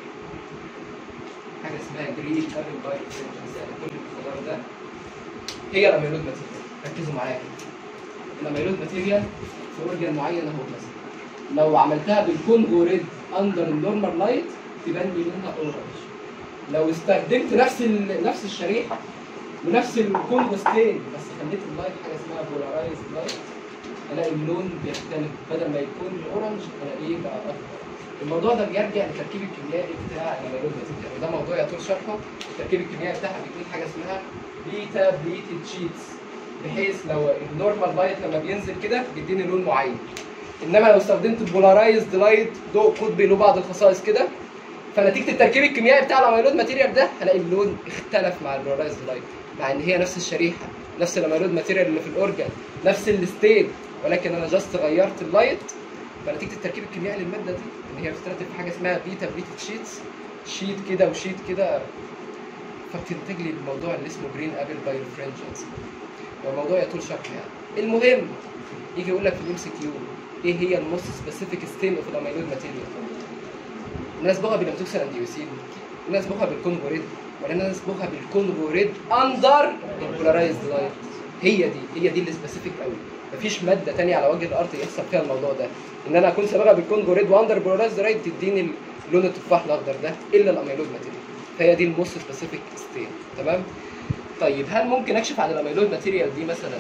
حاجه اسمها جرين ابل لايت يعني كل الخضار ده هي الاميلود ماتيريال ركزوا معايا الاميلود ماتيريال في اورجن معين اهو مثلا لو عملتها بالكونغو ريد اندر النورمال لايت تبان لي لونها اورنج لو استخدمت نفس ال... نفس الشريحه ونفس الكونغو ستين بس خليت اللايت حاجه اسمها بولارايز لايت الاقي اللون بيختلف بدل ما يكون اورنج الاقيه بقى اخضر الموضوع ده بيرجع للتركيب الكيميائي بتاع الاميلود ماتيريال وده موضوع يطول شرحه التركيب الكيميائي بتاعها بيكون حاجه اسمها بيتا بليتد شيتس بحيث لو النورمال لايت لما بينزل كده بيديني لون معين انما لو استخدمت البولارايزد لايت ضوء قطبي له بعض الخصائص كده فنتيجه التركيب الكيميائي بتاع الاميلود ماتيريال ده هلاقي اللون اختلف مع البولارايزد لايت مع ان هي نفس الشريحه نفس الاميلود ماتيريال اللي في الاورجان نفس الستيل ولكن انا جاست غيرت اللايت فنتيجه التركيب الكيميائي للماده دي ان هي بتترتب في حاجه اسمها بيتا بليتد شيتس شيت كده وشيت كده فبتنتج لي الموضوع اللي اسمه جرين ابل بايرفرنجنس والموضوع يطول شرحه يعني المهم يجي يقول لك في الام سي كيو ايه هي الموست سبيسيفيك ستين اوف الاميلود ماتيريال الناس بوها بالامتوكسين انديوسين الناس بوها بالكونغو ريد ولا الناس بوها بالكونغو ريد اندر البولارايزد لايت هي دي هي دي اللي سبيسيفيك قوي مفيش ماده تانية على وجه الارض يحصل فيها الموضوع ده ان انا اكون صبغها بالكونغو ريد واندر بولارايزد لايت تديني لون التفاح الاخضر ده الا الاميلود ماتيريال فهي دي الموست سبيسيفيك ستين تمام طيب هل ممكن اكشف عن الاميلود ماتيريال دي مثلا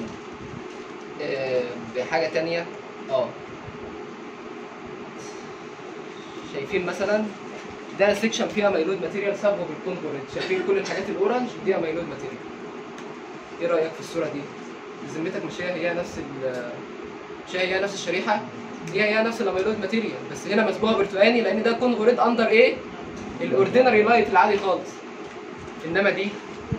آه، بحاجه تانية اه شايفين مثلا ده سيكشن فيها اميلود ماتيريال صبغه بالكونغو ريد شايفين كل الحاجات الاورنج دي اميلود ماتيريال ايه رايك في الصوره دي بذمتك مش هي هي نفس ال مش هي هي نفس الشريحه هي هي نفس الاميلود ماتيريال بس هنا مصبوغه برتقاني لان ده كونغو ريد اندر ايه الاوردينري لايت العادي خالص انما دي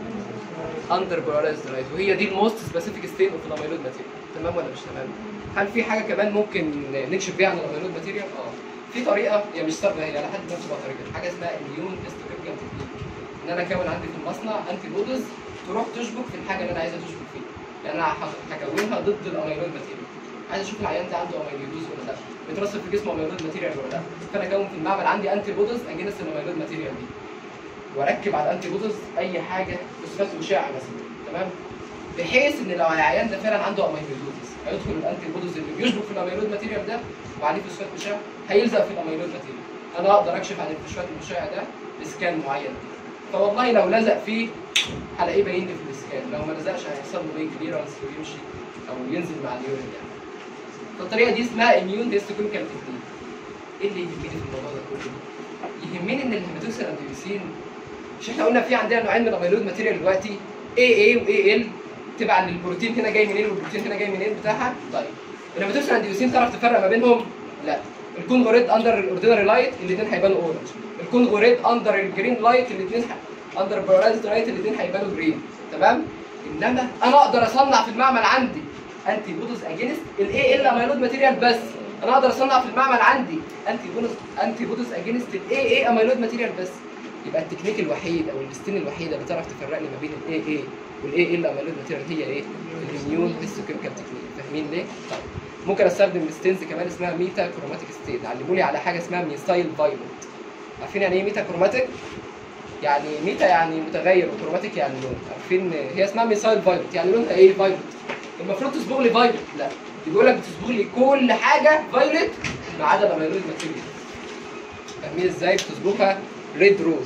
اندر بولارايزد لايت وهي دي الموست سبيسيفيك ستيت اوف الاميلود ماتيريال تمام ولا مش تمام هل في حاجه كمان ممكن نكشف بيها عن الاميلود ماتيريال اه في طريقه هي مش صعبه هي على حد ما تبقى طريقه حاجه اسمها اليون هيستوكيميكال تكنيك ان انا اكون عندي في المصنع انتي بودز تروح تشبك في الحاجه اللي انا عايزها تشبك فيها يعني انا هح- هكونها ضد الاميلود ماتيريال عايز اشوف العيان ده عنده اميلودوز ولا لا بيترسب في جسمه اميلود ماتيريال ولا لا فانا اكون في المعمل عندي انتي بودز اجنس الاميلود ماتيريال دي واركب على الانتي بودز اي حاجه اثبات اشعه مثلا تمام بحيث ان لو العيان ده فعلا عنده اميلودوز هيدخل الانتي بودز اللي بيشبك في الاميلود ماتيريال ده وعليه فوسفات مشع هيلزق في الاميلود ماتيريال انا اقدر اكشف عن الفوسفات المشع ده بسكان معين فوالله لو لزق فيه هلاقيه باين لي في الاسكان لو ما لزقش هيحصل له بين كليرنس ويمشي او ينزل مع اليورين يعني فالطريقه دي اسمها اميون هيستوكيميكال تكنيك ايه اللي يهمني في الموضوع ده كله؟ يهمني ان الهيماتوكسين انديوسين مش احنا قلنا في عندنا نوعين من الاميلود ماتيريال دلوقتي اي اي واي ال تبع للبروتين هنا جاي منين والبروتين هنا جاي منين بتاعها طيب الهيماتوكسين انديوسين تعرف تفرق ما بينهم؟ لا الكونغو ريد اندر الاوردينري لايت الاثنين هيبانوا اورنج الكونغو ريد اندر الجرين لايت الاثنين اندر بولارايزد لايت الاثنين هيبانوا جرين تمام انما انا اقدر اصنع في المعمل عندي انتي بودز اجينست الاي ال اميلود ماتيريال بس انا اقدر اصنع في المعمل عندي انتي بودز انتي بودز اجينست الاي اي اميلود ماتيريال بس يبقى التكنيك الوحيد او الستين الوحيده اللي تعرف تفرق لي ما بين الاي اي والاي اي الاميلود ماتيريال هي ايه؟ الاميون هيستوكيميكال تكنيك فاهمين ليه؟ طيب ممكن استخدم ستينز كمان اسمها ميتا كروماتيك ستيت علموا لي على حاجه اسمها ميثايل فايلوت عارفين يعني ايه ميتا كروماتيك؟ يعني ميتا يعني متغير وكروماتيك يعني لون عارفين هي اسمها ميثايل فايلوت يعني لونها ايه فايلوت المفروض تصبغ لي فايلوت لا بيقول لك بتصبغ لي كل حاجه فايلوت ما عدا الاميلود ماتيريال فاهمين ازاي بتصبغها ريد روز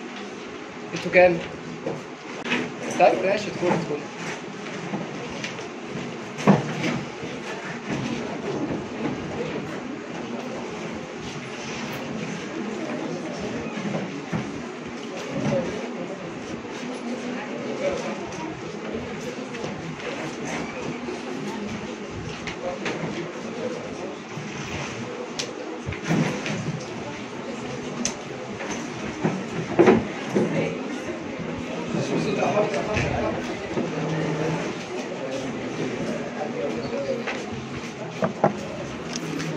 انتوا كام؟ طيب ماشي تكون تكون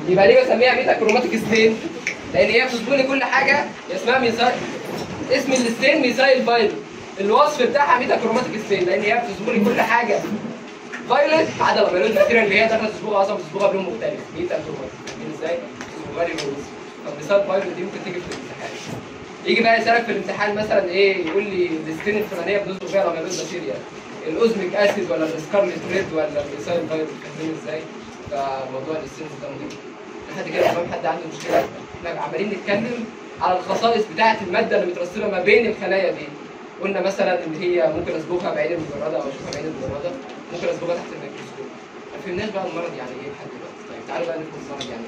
يبقى ليه بسميها ميتا كروماتيك ستين؟ لان هي بتظبط لي كل حاجه هي اسمها ميثايل اسم الستين ميثايل فايلوت الوصف بتاعها ميتا كروماتيك ستين لان هي بتظبط لي كل حاجه فايلوت ما عدا الفايلوت الماتيريال اللي هي داخله تصبغها اصلا بتصبغها بلون مختلف ميتا كروماتيك فاهمين ازاي؟ تصبغها لي بلون طب مثال فايلوت دي ممكن تيجي في الامتحان يجي بقى يسالك في الامتحان مثلا ايه يقول لي الستين الفلانيه بتصبغ فيها الفايلوت ماتيريال الاوزميك اسيد ولا السكارلت ريد ولا الميثايل فايلوت فاهمين ازاي؟ فموضوع الستين ده مهم لحد كده تمام حد عنده مشكله احنا عمالين نتكلم على الخصائص بتاعه الماده اللي مترسبه ما بين الخلايا دي قلنا مثلا ان هي ممكن اصبغها بعين المجرده او اشوفها بعين المجرده ممكن اصبغها تحت الميكروسكوب ما فهمناش بقى المرض يعني ايه لحد دلوقتي طيب تعالوا بقى نفهم المرض يعني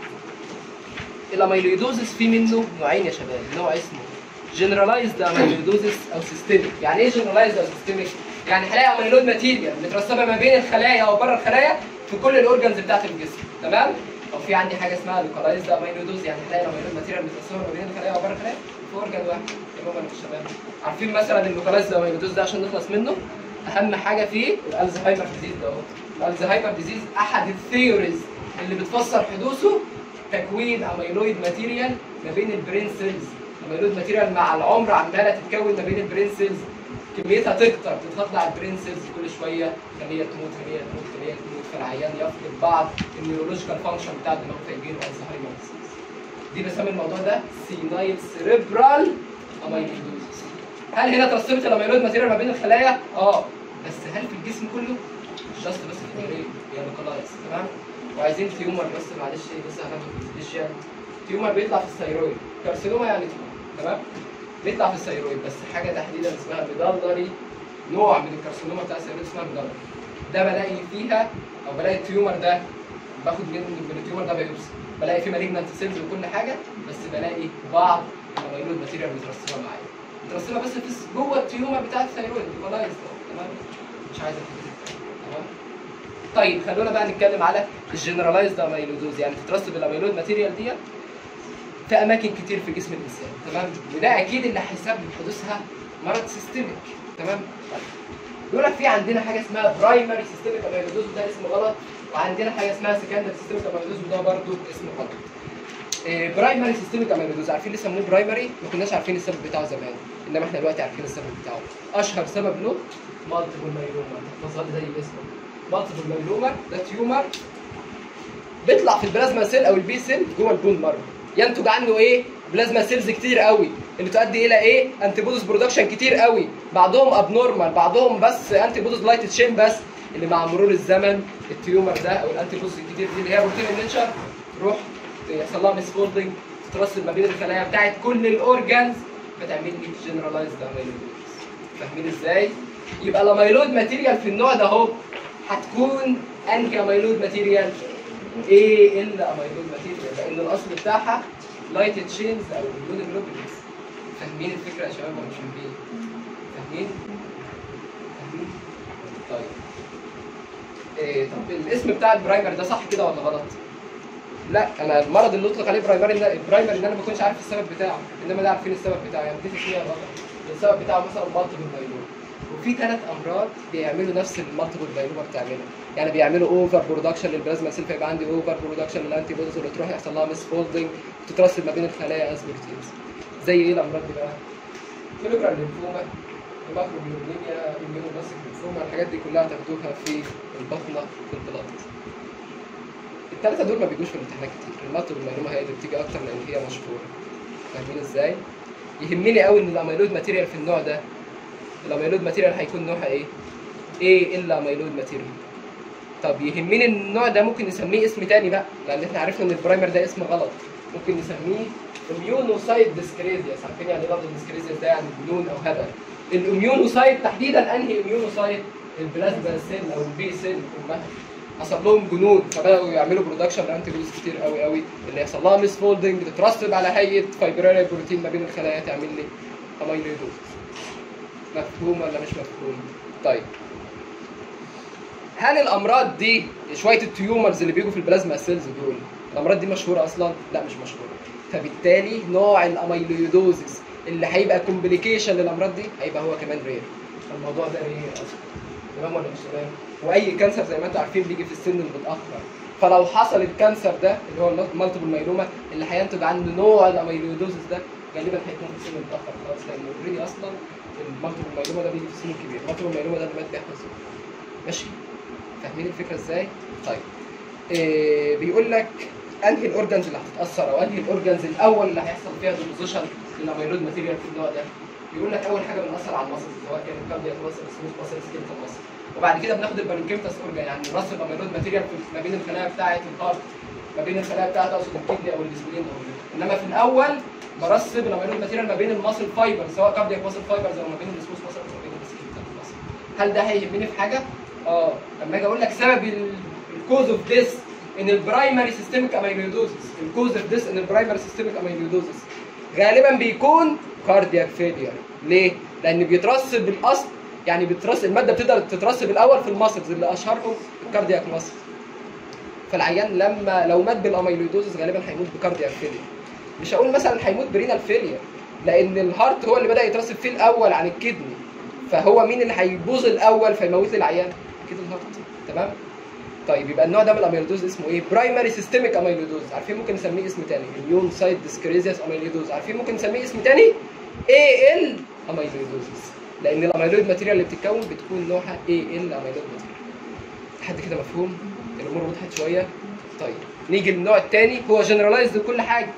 ايه الاميلويدوزس في منه نوعين يا شباب نوع اسمه جنرالايزد اميلويدوزس او سيستميك يعني ايه جنرالايزد او سيستميك يعني هلاقي اميلويد ماتيريال مترسبه ما بين الخلايا او بره الخلايا في كل الاورجنز بتاعت الجسم تمام او في عندي حاجه اسمها لوكالايزد اميلويدوز يعني هلاقي الاميلويد ماتيريال مترسبه ما بين الخلايا او بره الخلايا في اورجن واحد تمام ولا مش شباب عارفين مثلا اللوكالايزد اميلويدوز ده عشان نخلص منه اهم حاجه فيه الالزهايمر ديزيز ده اهو الالزهايمر ديزيز احد الثيوريز اللي بتفسر حدوثه تكوين اميلويد ماتيريال ما بين البرين سيلز اميلويد ماتيريال مع العمر عماله تتكون ما بين البرين سيلز كميتها تكتر تتخطى على البرين سيلز كل شويه خليه تموت خليه تموت خليه تموت فالعيان يفقد بعض النيورولوجيكال فانكشن بتاع الدماغ فيجي له الزهايمر ديزيز دي بسمي الموضوع ده سينايل سيريبرال اميلويدوزس هل هنا ترسبت الاميلويد ماتيريال ما بين الخلايا؟ اه بس هل في الجسم كله؟ مش جاست بس في البرين هي لوكالايز تمام؟ وعايزين تيومر بس معلش بس هناخد فيزيشيال تيومر بيطلع في الثيرويد كارسينوما يعني تيومر تمام؟ بيطلع في الثيرويد بس حاجه تحديدا اسمها ميدالري نوع من الكارسينوما بتاع الثيرويد اسمها ميدالري ده بلاقي فيها او بلاقي التيومر ده باخد من من التيومر ده بايوبسي بلاقي فيه مالجنانت سيلز وكل حاجه بس بلاقي بعض الاميلويد ماتيريال مترسبه معايا مترسبه بس في جوه التيومر بتاع الثيرويد لوكالايز تمام مش عايز أتكلم. تمام طيب خلونا بقى نتكلم على الجنرالايزد اميلودوز يعني تترسب الاميلود ماتيريال دي في اماكن كتير في جسم الانسان تمام وده اكيد اللي هيسبب حدوثها مرض سيستميك تمام طيب بيقول لك في عندنا حاجه اسمها برايمري سيستميك اميلودوز وده اسم غلط وعندنا حاجه اسمها سكندري سيستميك اميلودوز وده برضه اسم غلط برايمري سيستميك اميلودوز عارفين ليه سموه برايمري ما كناش عارفين السبب بتاعه زمان انما احنا دلوقتي عارفين السبب بتاعه اشهر سبب له مالتيبل مايلوما تحفظها لي زي اسمه مالتيبل مايلوما ده تيومر بيطلع في البلازما سيل او البي سيل جوه البون مارو ينتج عنه ايه بلازما سيلز كتير قوي اللي تؤدي الى ايه انتي بودز برودكشن كتير قوي بعضهم ابنورمال بعضهم بس انتي بودز لايت تشين بس اللي مع مرور الزمن التيومر ده او الانتي بودز الكتير دي اللي هي بروتين النشر تروح يحصل لها ميس فولدنج تترسب ما بين الخلايا بتاعت كل الاورجانز فتعمل لي جنرالايزد اميلويدوز فاهمين ازاي؟ يبقى الاميلود ماتيريال في النوع ده اهو هتكون انهي اميلود ماتيريال؟ ايه الا اميلود ماتيريال لان الاصل بتاعها لايت تشينز او اللون جلوبولينز فاهمين الفكره يا شباب ولا مش فاهمين؟ فاهمين؟ فاهمين؟ طيب إيه طب الاسم بتاع البرايمر ده صح كده ولا غلط؟ لا انا المرض اللي اطلق عليه برايمري ده البرايمري ان انا ما بكونش عارف السبب بتاعه انما ده عارفين السبب بتاعه يعني متفق فيها غلط السبب بتاعه مثلا مالتيبل مايلوما وفي ثلاث امراض بيعملوا نفس المالتيبل مايلوما بتعملها يعني بيعملوا اوفر برودكشن للبلازما سيل فيبقى عندي اوفر برودكشن للانتي بوديز اللي تروح يحصل لها ميس فولدنج وتترسب ما بين الخلايا از بروتينز زي ايه الامراض دي بقى؟ فيلوجرام لينفوما الماكروبيوليميا الميونوبلاستيك لينفوما الحاجات دي كلها تاخدوها في البطنه في البلاد الثلاثه دول ما بيجوش في الامتحانات كتير المالتيبل مايلوما هي اللي بتيجي اكتر لان هي مشهوره فاهمين ازاي؟ يهمني قوي ان الاميلود ماتيريال في النوع ده الاميلود ماتيريال هيكون نوعها ايه؟ ايه الا اميلود ماتيريال طب يهمني ان النوع ده ممكن نسميه اسم تاني بقى لان احنا عرفنا ان البرايمر ده اسم غلط ممكن نسميه اميونوسايت ديسكريزياس عارفين يعني ايه لفظ ديسكريزياس ده يعني جنون او هبل الاميونوسايت تحديدا انهي اميونوسايت البلازما سيل او البي سيل امها حصل لهم جنون فبداوا يعملوا برودكشن لانتي بوديز كتير قوي قوي اللي يحصل لها ميس فولدنج تترسب على هيئه فايبراري بروتين ما بين الخلايا تعمل لي اميلويدوز مفهوم ولا مش مفهوم؟ طيب هل الامراض دي شويه التيومرز اللي بيجوا في البلازما سيلز دول الامراض دي مشهوره اصلا؟ لا مش مشهوره فبالتالي نوع الاميلويدوزز اللي هيبقى كومبليكيشن للامراض دي هيبقى هو كمان رير الموضوع ده رير اصلا تمام ولا مش تمام؟ واي كانسر زي ما انتم عارفين بيجي في السن المتاخر فلو حصل الكانسر ده اللي هو المالتيبل مايلوما اللي هينتج عنه نوع الاميلويدوزس ده غالبا هيكون في سن متاخر خلاص لان اوريدي اصلا المالتيبل مايلوما ده بيجي في سن كبير المالتيبل مايلوما ده اللي مات بيحمل ماشي فاهمين الفكره ازاي؟ طيب إيه بيقول لك انهي الاورجنز اللي هتتاثر او انهي الاورجنز الاول اللي هيحصل فيها ديبوزيشن للاميلود ماتيريال في النوع ده بيقول لك اول حاجه بنأثر على المصل سواء كان كاردياك مصل سموث مصل سكيلتال مصل وبعد كده بناخد البارنكيمتاس اورجان يعني نرص الاميلود ماتيريال في- ما بين الخلايا بتاعه الهارت ما بين الخلايا بتاعه اقصد الكدني او الاسبلين او الليفر. انما في الاول برسب الاميلود ماتيريال ما بين المصل فايبر سواء كاردياك مصل فايبرز او ما بين السموث مصل او ما بين السكيلتال مصل هل ده هيهمني في حاجه؟ اه لما اجي اقول لك سبب الكوز اوف ذس ان البرايمري سيستميك اميلويدوزس الكوز اوف ذس ان البرايمري سيستميك اميلويدوزس غالبا بيكون كاردياك فيلير ليه؟ لان بيترسب الاصل يعني بترسب الماده بتقدر تترسب الاول في الماسلز اللي اشهرهم الكاردياك ماسل فالعيان لما لو مات بالاميلويدوزس غالبا هيموت بكاردياك فيلير مش هقول مثلا هيموت برينال فيلير لان الهارت هو اللي بدا يترسب فيه الاول عن الكدني فهو مين اللي هيبوظ الاول فيموت لي العيان اكيد الهارت تمام طيب يبقى النوع ده من الاميلودوز اسمه ايه برايمري سيستميك اميلودوز عارفين ممكن نسميه اسم تاني اميون سايت ديسكريزياس اميلودوز عارفين ممكن نسميه اسم تاني اي ال اميلودوزس لان الاميلويد ماتيريال اللي بتتكون بتكون نوعها اي ال اميلويد ماتيريال لحد كده مفهوم الامور وضحت شويه طيب نيجي للنوع الثاني هو جنرالايزد لكل حاجه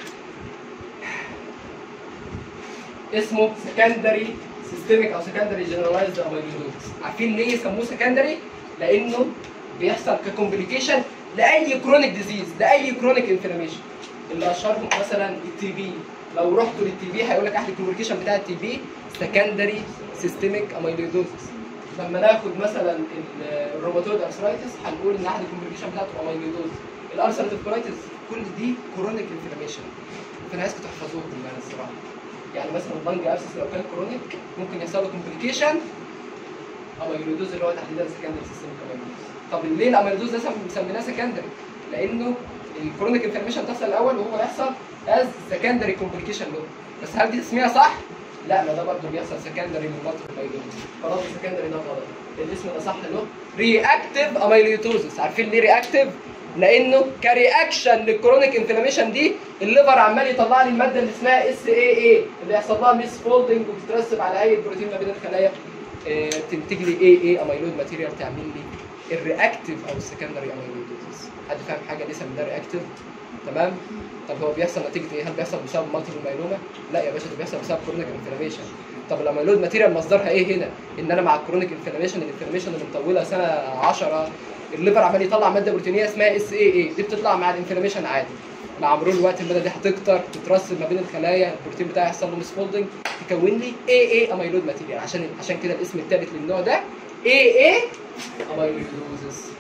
اسمه سكندري سيستميك او سكندري جنرالايزد اميلويدوز عارفين ليه يسموه سكندري لانه بيحصل ككومبليكيشن لاي كرونيك ديزيز لاي كرونيك انفلاميشن اللي اشهرهم مثلا التي بي لو رحتوا للتي بي هيقول لك احد الكومبليكيشن بتاع التي بي سكندري سيستميك اميلويدوزس لما ناخد مثلا ال- الروماتويد ارثرايتس هنقول ان احد الكومبليكيشن بتاعته اميلويدوز الارثراتيف كولايتس كل دي كرونيك انفلاميشن فانا عايزكم تحفظوهم يعني الصراحه يعني مثلا اللنج ابسس لو كان كرونيك ممكن يحصل له كومبليكيشن اميلويدوز اللي هو تحديدا سكندري سيستميك اميلويدوز طب ليه الاميلويدوز ده سم- سميناه سكندري؟ لانه الكرونيك انفلاميشن تحصل الاول وهو يحصل از سكندري كومبليكيشن له بس هل دي تسميها صح؟ لا ما ده برضه بيحصل سكندري من مالتيبل مايلويدوز خلاص السكندري ده غلط الاسم ده صح له رياكتيف اميلويدوزس عارفين ليه رياكتيف؟ لانه كرياكشن للكرونيك انفلاميشن دي الليفر عمال يطلع لي الماده اللي اسمها اس اي اي اللي يحصل لها ميس فولدنج وبتترسب على هيئه بروتين ما بين الخلايا آه، تنتج لي اي اي اميلويد ماتيريال تعمل لي الرياكتيف او السكندري اميلويدوزس حد فاهم حاجه ليه سميناه رياكتيف تمام طب هو بيحصل نتيجه ايه هل بيحصل بسبب مالتيبل مايلوما لا يا باشا ده بيحصل بسبب كرونيك انفلاميشن طب الاميلويد ماتيريال مصدرها ايه هنا ان انا مع الكرونيك انفلاميشن الانفلاميشن اللي مطوله سنه 10 الليفر عمال يطلع ماده بروتينيه اسمها اس اي اي دي بتطلع مع الانفلاميشن عادي مع مرور الوقت الماده دي هتكتر تترسب ما بين الخلايا البروتين بتاعي يحصل له مسفولدنج تكون لي اي اي اميلويد ماتيريال عشان عشان كده الاسم الثالث للنوع ده اي اي اميلويدوزس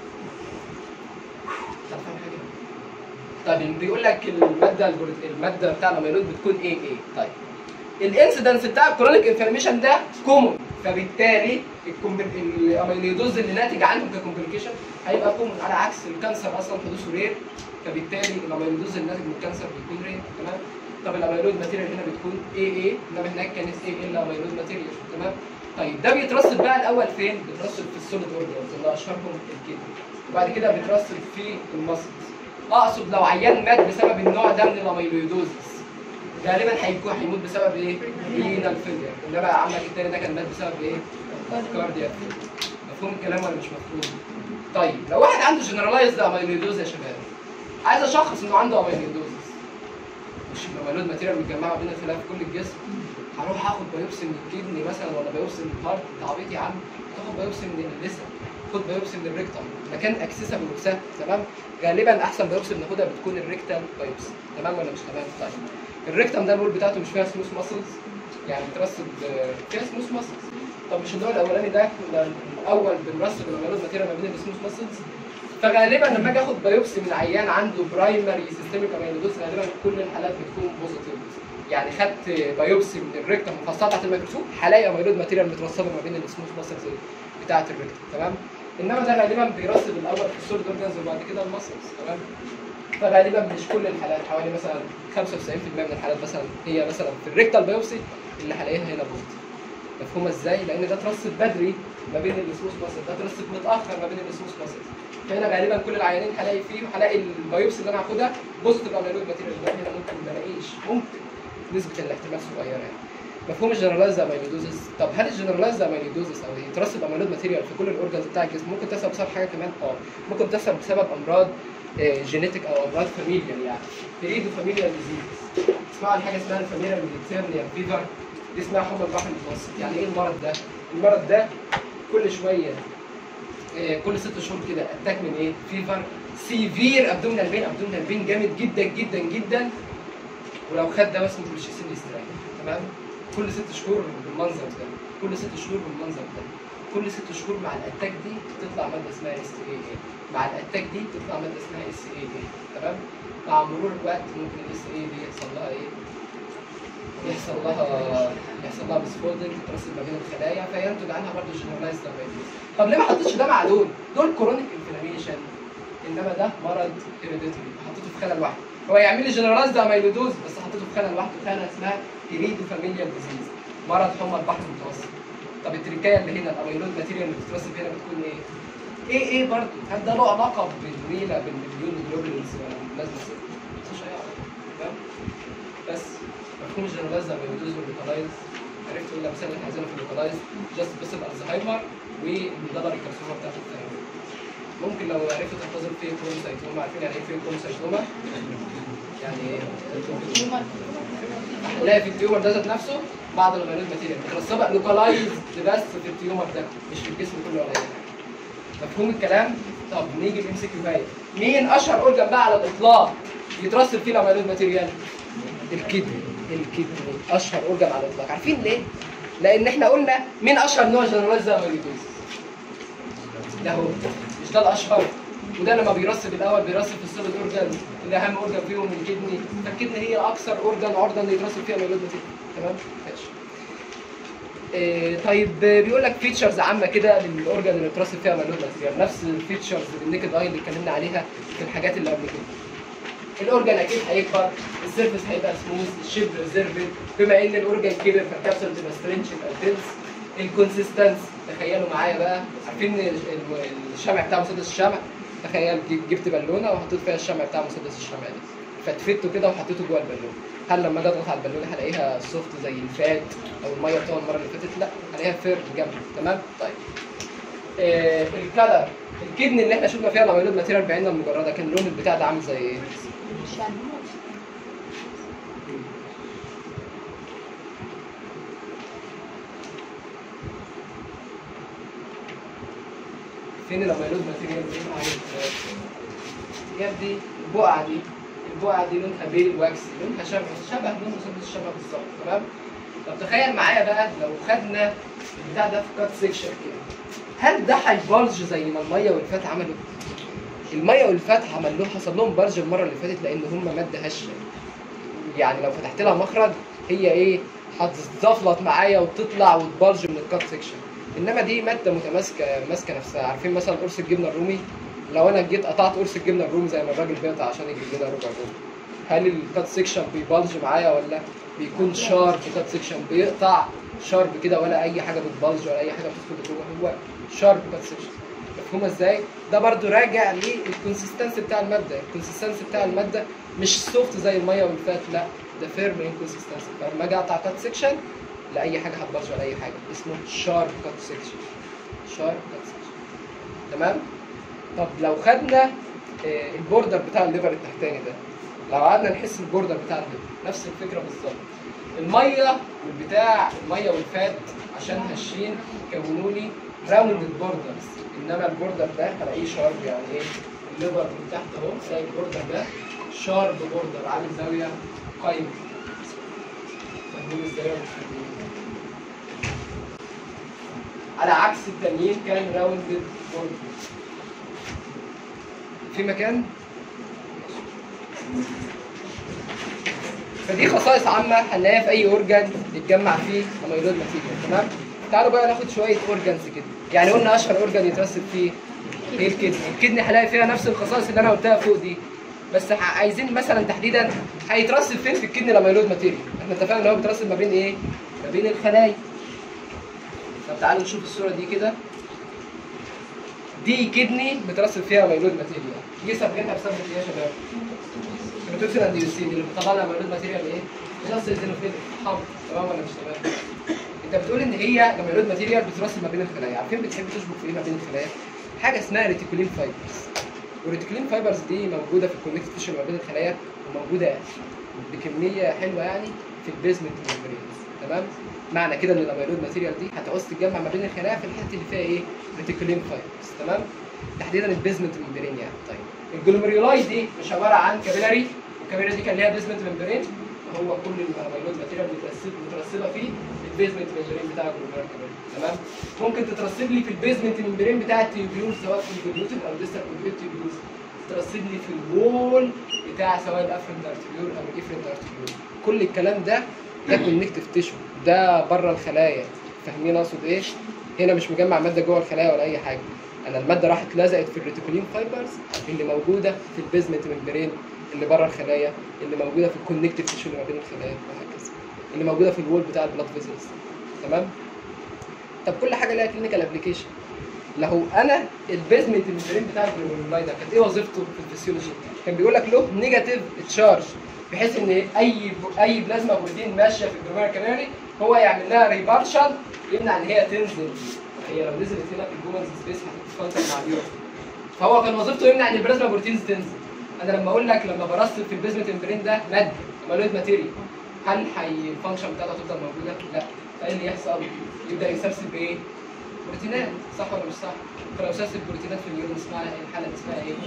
هتفهم حاجه طيب بيقول لك الماده البروت- الماده بتاع الاميلويد بتكون ايه ايه طيب الانسيدنس بتاع الكرونيك انفلاميشن ده كومون فبالتالي الكومبل- الاميلويدوز اللي ناتج عنهم ككومبليكيشن هيبقى كومون على عكس الكانسر اصلا حدوثه رير فبالتالي الاميلويدوز اللي ناتج من الكانسر بيكون رير تمام طب الاميلويد ماتيريال هنا بتكون اي اي انما هناك كانت اي ال اميلويد ماتيريال تمام طيب ده بيترسب بقى الاول فين؟ بيترسب في السوليد اورجنز اللي اشهرهم الكدني وبعد كده بيترسب في المسلز اقصد لو عيان مات بسبب النوع ده من الاميلويدوزس غالبا هيكون هيموت بسبب ايه؟ رينال فيلير انما عمك التاني ده كان مات بسبب ايه؟ كاردياك مفهوم الكلام ولا مش مفهوم؟ طيب لو واحد عنده جنرالايزد اميلويدوز يا شباب عايز اشخص انه عنده اميلويدوزس مش الاميلويد ماتيريال متجمعه بين الخلايا في كل الجسم هروح اخد بايوبسي من الكدني مثلا ولا بايوبسي من الهارت انت عبيط يا عم تاخد بايوبسي من اللسان خد بايوبسي من الريكتم مكان اكسسبل وسهل تمام غالبا احسن بايوبسي بناخدها بتكون الريكتال بايوبسي تمام ولا مش تمام طيب الريكتم ده الوول بتاعته مش فيها سموث ماسلز يعني بترسب آه، فيها سموث ماسلز طب مش النوع الاولاني ده كنا الاول بنرسب الاميلويد ماتيريال ما بين السموث ماسلز فغالبا لما اجي اخد بايوبسي من عيان عنده برايمري سيستميك اميلويدوز غالبا كل الحالات بتكون بوزيتيف يعني خدت بايوبسي من الريكتم مفصله بتاعت الميكروسكوب هلاقي اميلويد ماتيريال مترسبه ما بين السموث ماسلز بتاعت الريكتم تمام انما ده غالبا بيرسب الاول في السوليد اورجانز وبعد كده الماسلز تمام فغالبا مش كل الحالات حوالي مثلا 95% من الحالات مثلا هي مثلا في الريكتال بايوبسي اللي هلاقيها هنا بوزيتيف مفهومه ازاي؟ لان ده ترسب بدري ما بين السموث ماسل ده ترسب متاخر ما بين السموث ماسل فهنا غالبا كل العيانين هلاقي فيه هلاقي البيوبسي اللي انا هاخدها بوزيتيف اميلود ماتيريال هنا ممكن ما الاقيش ممكن نسبه الاحتمال صغيره يعني مفهوم الجنرالايز اميلودوزس طب هل الجنرالايز اميلودوزس او يترسب اميلود ماتيريال في كل الاورجنز بتاع الجسم ممكن تحصل بسبب حاجه كمان اه ممكن تحصل بسبب امراض جينيتك او امراض فاميليال يعني بريدو فاميليال ديزيز اسمعوا عن حاجه اسمها الفاميليال ميديتيرنيان فيفر دي اسمها حمى البحر المتوسط يعني ايه المرض ده؟ المرض ده كل شويه آه، كل ست شهور كده اتاك من ايه؟ فيفر سيفير ابدومينال بين ابدومينال بين جامد جدا جدا جدا ولو خد دواء اسمه بروشيسين يستريح تمام؟ كل ست شهور بالمنظر ده كل ست شهور بالمنظر ده كل ست شهور مع الاتاك دي تطلع ماده اسمها اس اي اي مع الاتاك دي تطلع ماده اسمها اس اي اي تمام؟ مع مرور الوقت ممكن الاس اي دي يحصل لها ايه؟ يحصل لها يحصل لها بسفولدنج تترسب ما بين الخلايا فينتج عنها برضه جنرالايز طب ليه ما حطيتش ده مع دول؟ دول كرونيك انفلاميشن انما ده مرض هيريديتري حطيته في خانه لوحده هو يعمل لي جنرالايز اميلودوز بس حطيته في خانه لوحده خانه اسمها هيريدو فاميليال ديزيز مرض حمى البحر المتوسط طب التركايه اللي هنا الاميلود ماتيريال اللي بتترسب هنا بتكون ايه؟ ايه ايه برضه؟ هل ده له علاقه بالميلا بالمليون جلوبولينز ولا بالبلازما سيل؟ مش هيعرف تمام؟ بس مفهوم الجنرالايز اميلودوز واللوكالايز عرفت ايه الامثله اللي احنا عايزينها في اللوكالايز جاست بس الالزهايمر والدبل الكارسوما بتاعت الثاني ممكن لو عرفتوا تحفظوا في كروموسايتوما عارفين يعني ايه في كروموسايتوما؟ يعني ايه؟ هنلاقي في التيومر ده ذات نفسه بعض الغيرات ماتيريال مترسبه لوكالايز بس في التيومر ده مش في الجسم كله ولا اي حاجه مفهوم الكلام؟ طب نيجي لام سي كيو هاي مين اشهر اورجن بقى على الاطلاق يترسب فيه الاميلود ماتيريال؟ الكدني الكدني اشهر اورجن على الاطلاق عارفين ليه؟ لان احنا قلنا مين اشهر نوع جنرالايز اميلودوز؟ ده هو مش ده الاشهر وده لما بيرسب الاول بيرسب في السوليد اورجان اللي اهم اورجان فيهم الكدني فالكدني هي اكثر اورجان عرضه ان يترسب فيها اميلود ماتيريال تمام؟ ماشي إيه طيب بيقول لك فيتشرز عامه كده للاورجان اللي بترسب فيها اميلود ماتيريال نفس الفيتشرز بالنيكد اي اللي اتكلمنا عليها في الحاجات اللي قبل كده الاورجان اكيد هيكبر السيرفيس هيبقى سموث الشيب ريزيرفد بما ان الاورجان كبر فالكابسول تبقى سترينش الدنس الكونسيستنس تخيلوا معايا بقى عارفين ال- ال- الشمع بتاع مسدس الشمع تخيل جي- جبت بالونه وحطيت فيها الشمع بتاع مسدس الشمع ده فتفته كده وحطيته جوه البالونه هل لما اجي اضغط على البالونه هلاقيها سوفت زي الفات او الميه بتوع المره اللي فاتت لا هلاقيها فير جنب تمام طيب آه الكلر الكدني اللي احنا شفنا فيها الاميلود ماتيريال بعيننا المجرده كان اللون البتاع ده عامل زي ايه؟ فين الاميلود ماتيريال دي؟ جاب دي البقعه دي البقعه دي لونها بيل واكسي لونها شبه شبه لون مسدس الشمع بالظبط تمام؟ طب تخيل معايا بقى لو خدنا البتاع ده في كات سيكشن كده هل ده هيبلج زي ما الميه والفات عملوا؟ الميه والفات عمل لهم حصل لهم بلج المره اللي فاتت لان هم ماده هشه يعني لو فتحت لها مخرج هي ايه هتزفلط معايا وتطلع وتبلج من الكات سيكشن انما دي ماده متماسكه ماسكه نفسها عارفين مثلا قرص الجبنه الرومي لو انا جيت قطعت قرص الجبنه الرومي زي ما الراجل بيقطع عشان يجيب لنا ربع رومي هل الكات سيكشن بيبلج معايا ولا بيكون شارب كات سيكشن بيقطع شارب كده ولا اي حاجه بتبلج ولا اي حاجه بتدخل جوه هو شارب كات سيكشن مفهومه ازاي؟ ده برضو راجع للكونسستنسي بتاع الماده، الكونسستنسي بتاع الماده مش سوفت زي الميه والفات لا ده فيرم انكونسستنسي فلما اجي اقطع كات سيكشن لا اي حاجه هتبلج ولا اي حاجه اسمه شارب كات سيكشن شارب كات سيكشن تمام؟ طب لو خدنا آه، البوردر بتاع الليفر التحتاني ده لو قعدنا نحس البوردر بتاع الليفر نفس الفكره بالظبط الميه والبتاع الميه والفات عشان هشين كونوا لي راوند بوردرز انما البوردر ده هلاقيه شارب يعني ايه الليفر من تحت اهو تلاقي البوردر ده شارب بوردر عامل زاويه قايمه فاهمين ازاي ولا مش فاهمين؟ على عكس التانيين كان راوندد بوردر في مكان فدي خصائص عامة هنلاقيها في أي أورجان يتجمع فيه أميلود ماتيريال تمام؟ تعالوا بقى ناخد شوية أورجانز كده يعني قلنا أشهر أورجان يترسب فيه هي الكدني الكدني هلاقي فيها نفس الخصائص اللي أنا قلتها فوق دي بس ح- عايزين مثلا تحديدا هيترسب فين في الكدني الأميلود ماتيريال احنا اتفقنا إن هو بيترسب ما بين إيه؟ ما بين الخلايا طب تعالوا نشوف الصورة دي كده دي كدني بترسب فيها ميلود ماتيريال دي سبجتها بسبب ايه يا شباب؟ الروتوكسين اند يوسين اللي بتطلع لنا ميلود ماتيريال ايه؟ بترسب زينوفيل حمض تمام ولا مش تمام؟ انت بتقول ان هي الميلود ماتيريال بترسب ما بين الخلايا عارفين بتحب تشبك في ايه ما بين الخلايا؟ حاجه اسمها ريتيكولين فايبرز والريتيكولين فايبرز دي موجوده في الكونكتيف تيشو ما بين الخلايا وموجوده بكميه حلوه يعني في البيزمنت ميمبرينز تمام معنى كده ان الاميلود ماتيريال دي هتعوز تتجمع ما بين الخلايا في الحته اللي فيها ايه ريتيكولين فايبرز تمام تحديدا البيزمنت ميمبرين يعني طيب الجلوميرولاي دي مش عباره عن كابيلاري الكابيلاري دي كان ليها بيزمنت ميمبرين هو كل الاميلود ماتيريال مترسب مترسبه في البيزمنت ميمبرين بتاع الجلوميرولاي كابيلاري تمام ممكن تترسب لي في البيزمنت ميمبرين بتاع التيوبيول سواء في الجلوتين او ديستال تيوبيولز ترسب لي في الوول بتاع سواء الافرنت ارتريول او الافرنت ارتريول كل الكلام ده ده كونكتيف تيشو ده بره الخلايا فاهمين اقصد ايه هنا مش مجمع ماده جوه الخلايا ولا اي حاجه انا الماده راحت لزقت في الريتيكولين فايبرز اللي موجوده في البيزمنت ممبرين اللي بره الخلايا اللي موجوده في الكونكتيف تيشو اللي ما بين الخلايا وهكذا اللي موجوده في الوول بتاع البلاد فيزلز تمام طب كل حاجه ليها كلينيكال ابلكيشن لو انا البيزمنت الممبرين بتاع الجلوميرولاي ده كانت ايه وظيفته في الفسيولوجي كان بيقول لك له نيجاتيف تشارج بحيث ان اي اي بلازما بروتين ماشيه في الجلوميرا كاناري هو يعمل لها ريبارشن يمنع ان هي تنزل هي لو نزلت هنا في الجومنز سبيس هتتكونتاكت مع اليورين فهو كان وظيفته يمنع ان البلازما بروتينز تنزل انا لما اقول لك لما برسب في البيزمنت ممبرين ده ماده مالود ماتيريال هل حي الفانكشن بتاعتها هتفضل موجوده؟ لا فايه اللي يحصل؟ يبدا يسبسب بايه؟ بروتينات صح ولا مش صح؟ فلو سبسب بروتينات في اليورين اسمها ايه الحاله دي اسمها ايه؟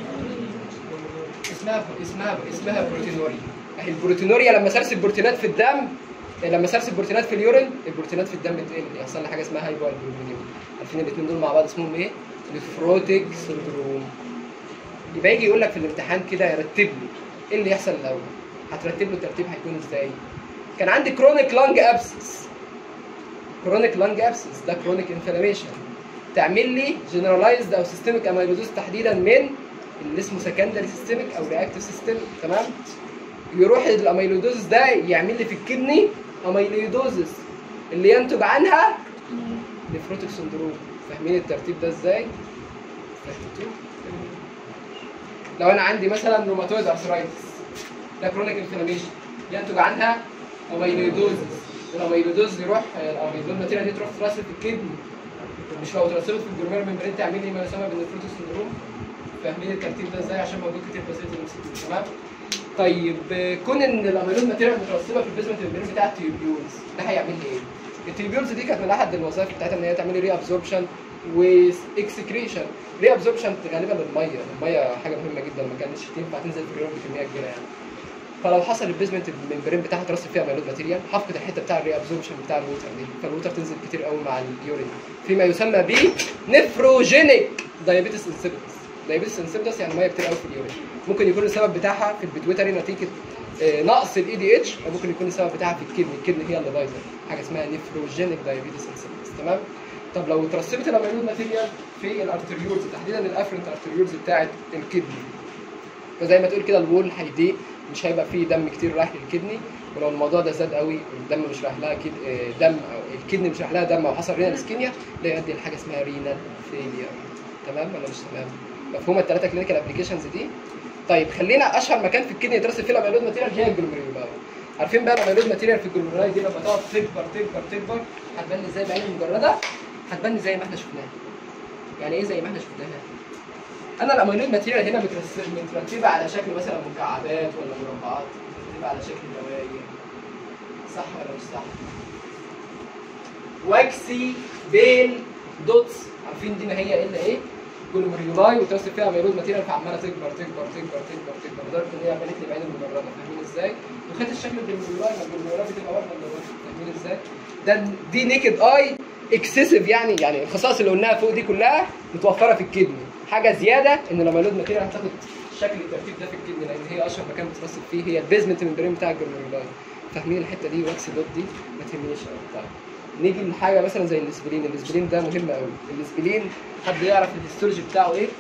اسمها اسمها اسمها بروتينوريا اهي البروتينوريا لما سرسب بروتينات في الدم لما سرسب بروتينات في اليورين البروتينات في الدم تقل يحصل لي حاجه اسمها هايبو البومينيوم عارفين الاثنين دول مع بعض اسمهم ايه؟ نفروتيك سندروم يبقى يجي يقول لك في الامتحان كده يرتب لي ايه اللي يحصل الاول؟ هترتب له الترتيب هيكون ازاي؟ كان عندي كرونيك لانج ابسس كرونيك لانج ابسس ده كرونيك انفلاميشن تعمل لي جنرالايزد او سيستميك اميلودوز تحديدا من اللي اسمه سكندري سيستميك او رياكتيف سيستميك تمام يروح الاميلودوز ده يعمل لي في الكدني اميلودوزس اللي ينتج عنها نفروتيك سندروم فاهمين الترتيب ده ازاي؟ فهمتوه؟ لو انا عندي مثلا روماتويد ارثرايتس ده كرونيك انفلاميشن ينتج عنها اميلودوزس الاميلودوز يروح الاميلود ماتيريال دي تروح ترسب في الكدني مش لو اترسبت في الجلوميرا ممبرين تعمل لي ما يسمى بالنفروتيك سندروم فاهمين الترتيب ده ازاي عشان موجود كتير في بسيط تمام طيب كون ان الاميلود ماتيريال مترسبه في البيزمنت ممبرين بتاع التيوبيولز ده هيعمل لي ايه؟ التيوبيولز دي كانت من احد الوظائف بتاعتها ان هي تعمل لي ري ابزوربشن واكسكريشن ري ابزوربشن غالبا للميه الميه حاجه مهمه جدا ما كانتش تنفع تنزل في اليوم بكميه كبيره يعني فلو حصل البيزمنت الممبرين بتاعها اترسب فيها اميلود ماتيريال هفقد الحته بتاع الري ابزوربشن بتاع الووتر دي فالووتر تنزل كتير قوي مع اليورين فيما يسمى ب نفروجينيك دايابيتس انسيبيتس دايابيتس انسيبيتس يعني ميه كتير قوي في اليورين ممكن يكون السبب بتاعها في البيتويتري نتيجه آه، نقص الاي دي اتش او ممكن يكون السبب بتاعها في الكدني الكدني هي اللي بايظه حاجه اسمها نفروجينيك دايابيتس انسيبيتس تمام طب لو اترسبت الاميلود ماتيريال في الارتريولز تحديدا الافرنت ارتريولز بتاعه الكدني فزي ما تقول كده الوول هيضيق مش هيبقى فيه دم كتير رايح للكدني ولو الموضوع ده زاد قوي والدم مش رايح لها كد... آه، دم او الكدني مش رايح لها دم او حصل رينال اسكيميا ده يؤدي لحاجه اسمها رينال فيلير تمام ولا مش تمام؟ مفهومه الثلاثه كلينيكال ابلكيشنز دي؟ طيب خلينا اشهر مكان في الكدني يترسب فيه الاميلود ماتيريال هي الجلوميرولاي عارفين بقى الاميلود ماتيريال في الجلوميرولاي دي لما تقعد تكبر تكبر تكبر هتبان لي ازاي بعين المجرده هتبان لي زي ما احنا شفناها يعني ايه زي ما احنا شفناها انا الاميلود ماتيريال هنا مترسب مترتبه على شكل مثلا مكعبات ولا مربعات مترتبه على شكل دوائر صح ولا مش صح واكسي بيل دوتس عارفين دي ما هي الا ايه جلوميرولاي وترسب فيها اميلود ماتيريال فعماله تكبر تكبر تكبر تكبر تكبر لدرجه ان هي عملت لي بعين المجرده فاهمين ازاي؟ وخدت الشكل الجلوميرولاي ما الجلوميرولاي بتبقى واحده ولا واحده فاهمين ازاي؟ ده دي نيكد اي اكسسيف يعني يعني الخصائص اللي قلناها فوق دي كلها متوفره في الكدني حاجه زياده ان الاميلود ماتيريال هتاخد شكل الترتيب ده في الكدني لان هي اشهر مكان بتترسب فيه هي البيزمنت ممبرين بتاع الجلوميرولاي فاهمين الحته دي واكس دوت دي ما تهمنيش قوي طيب نيجي لحاجه مثلا زي الاسبرين الاسبرين ده مهم قوي الاسبرين حد يعرف الهيستولوجي بتاعه ايه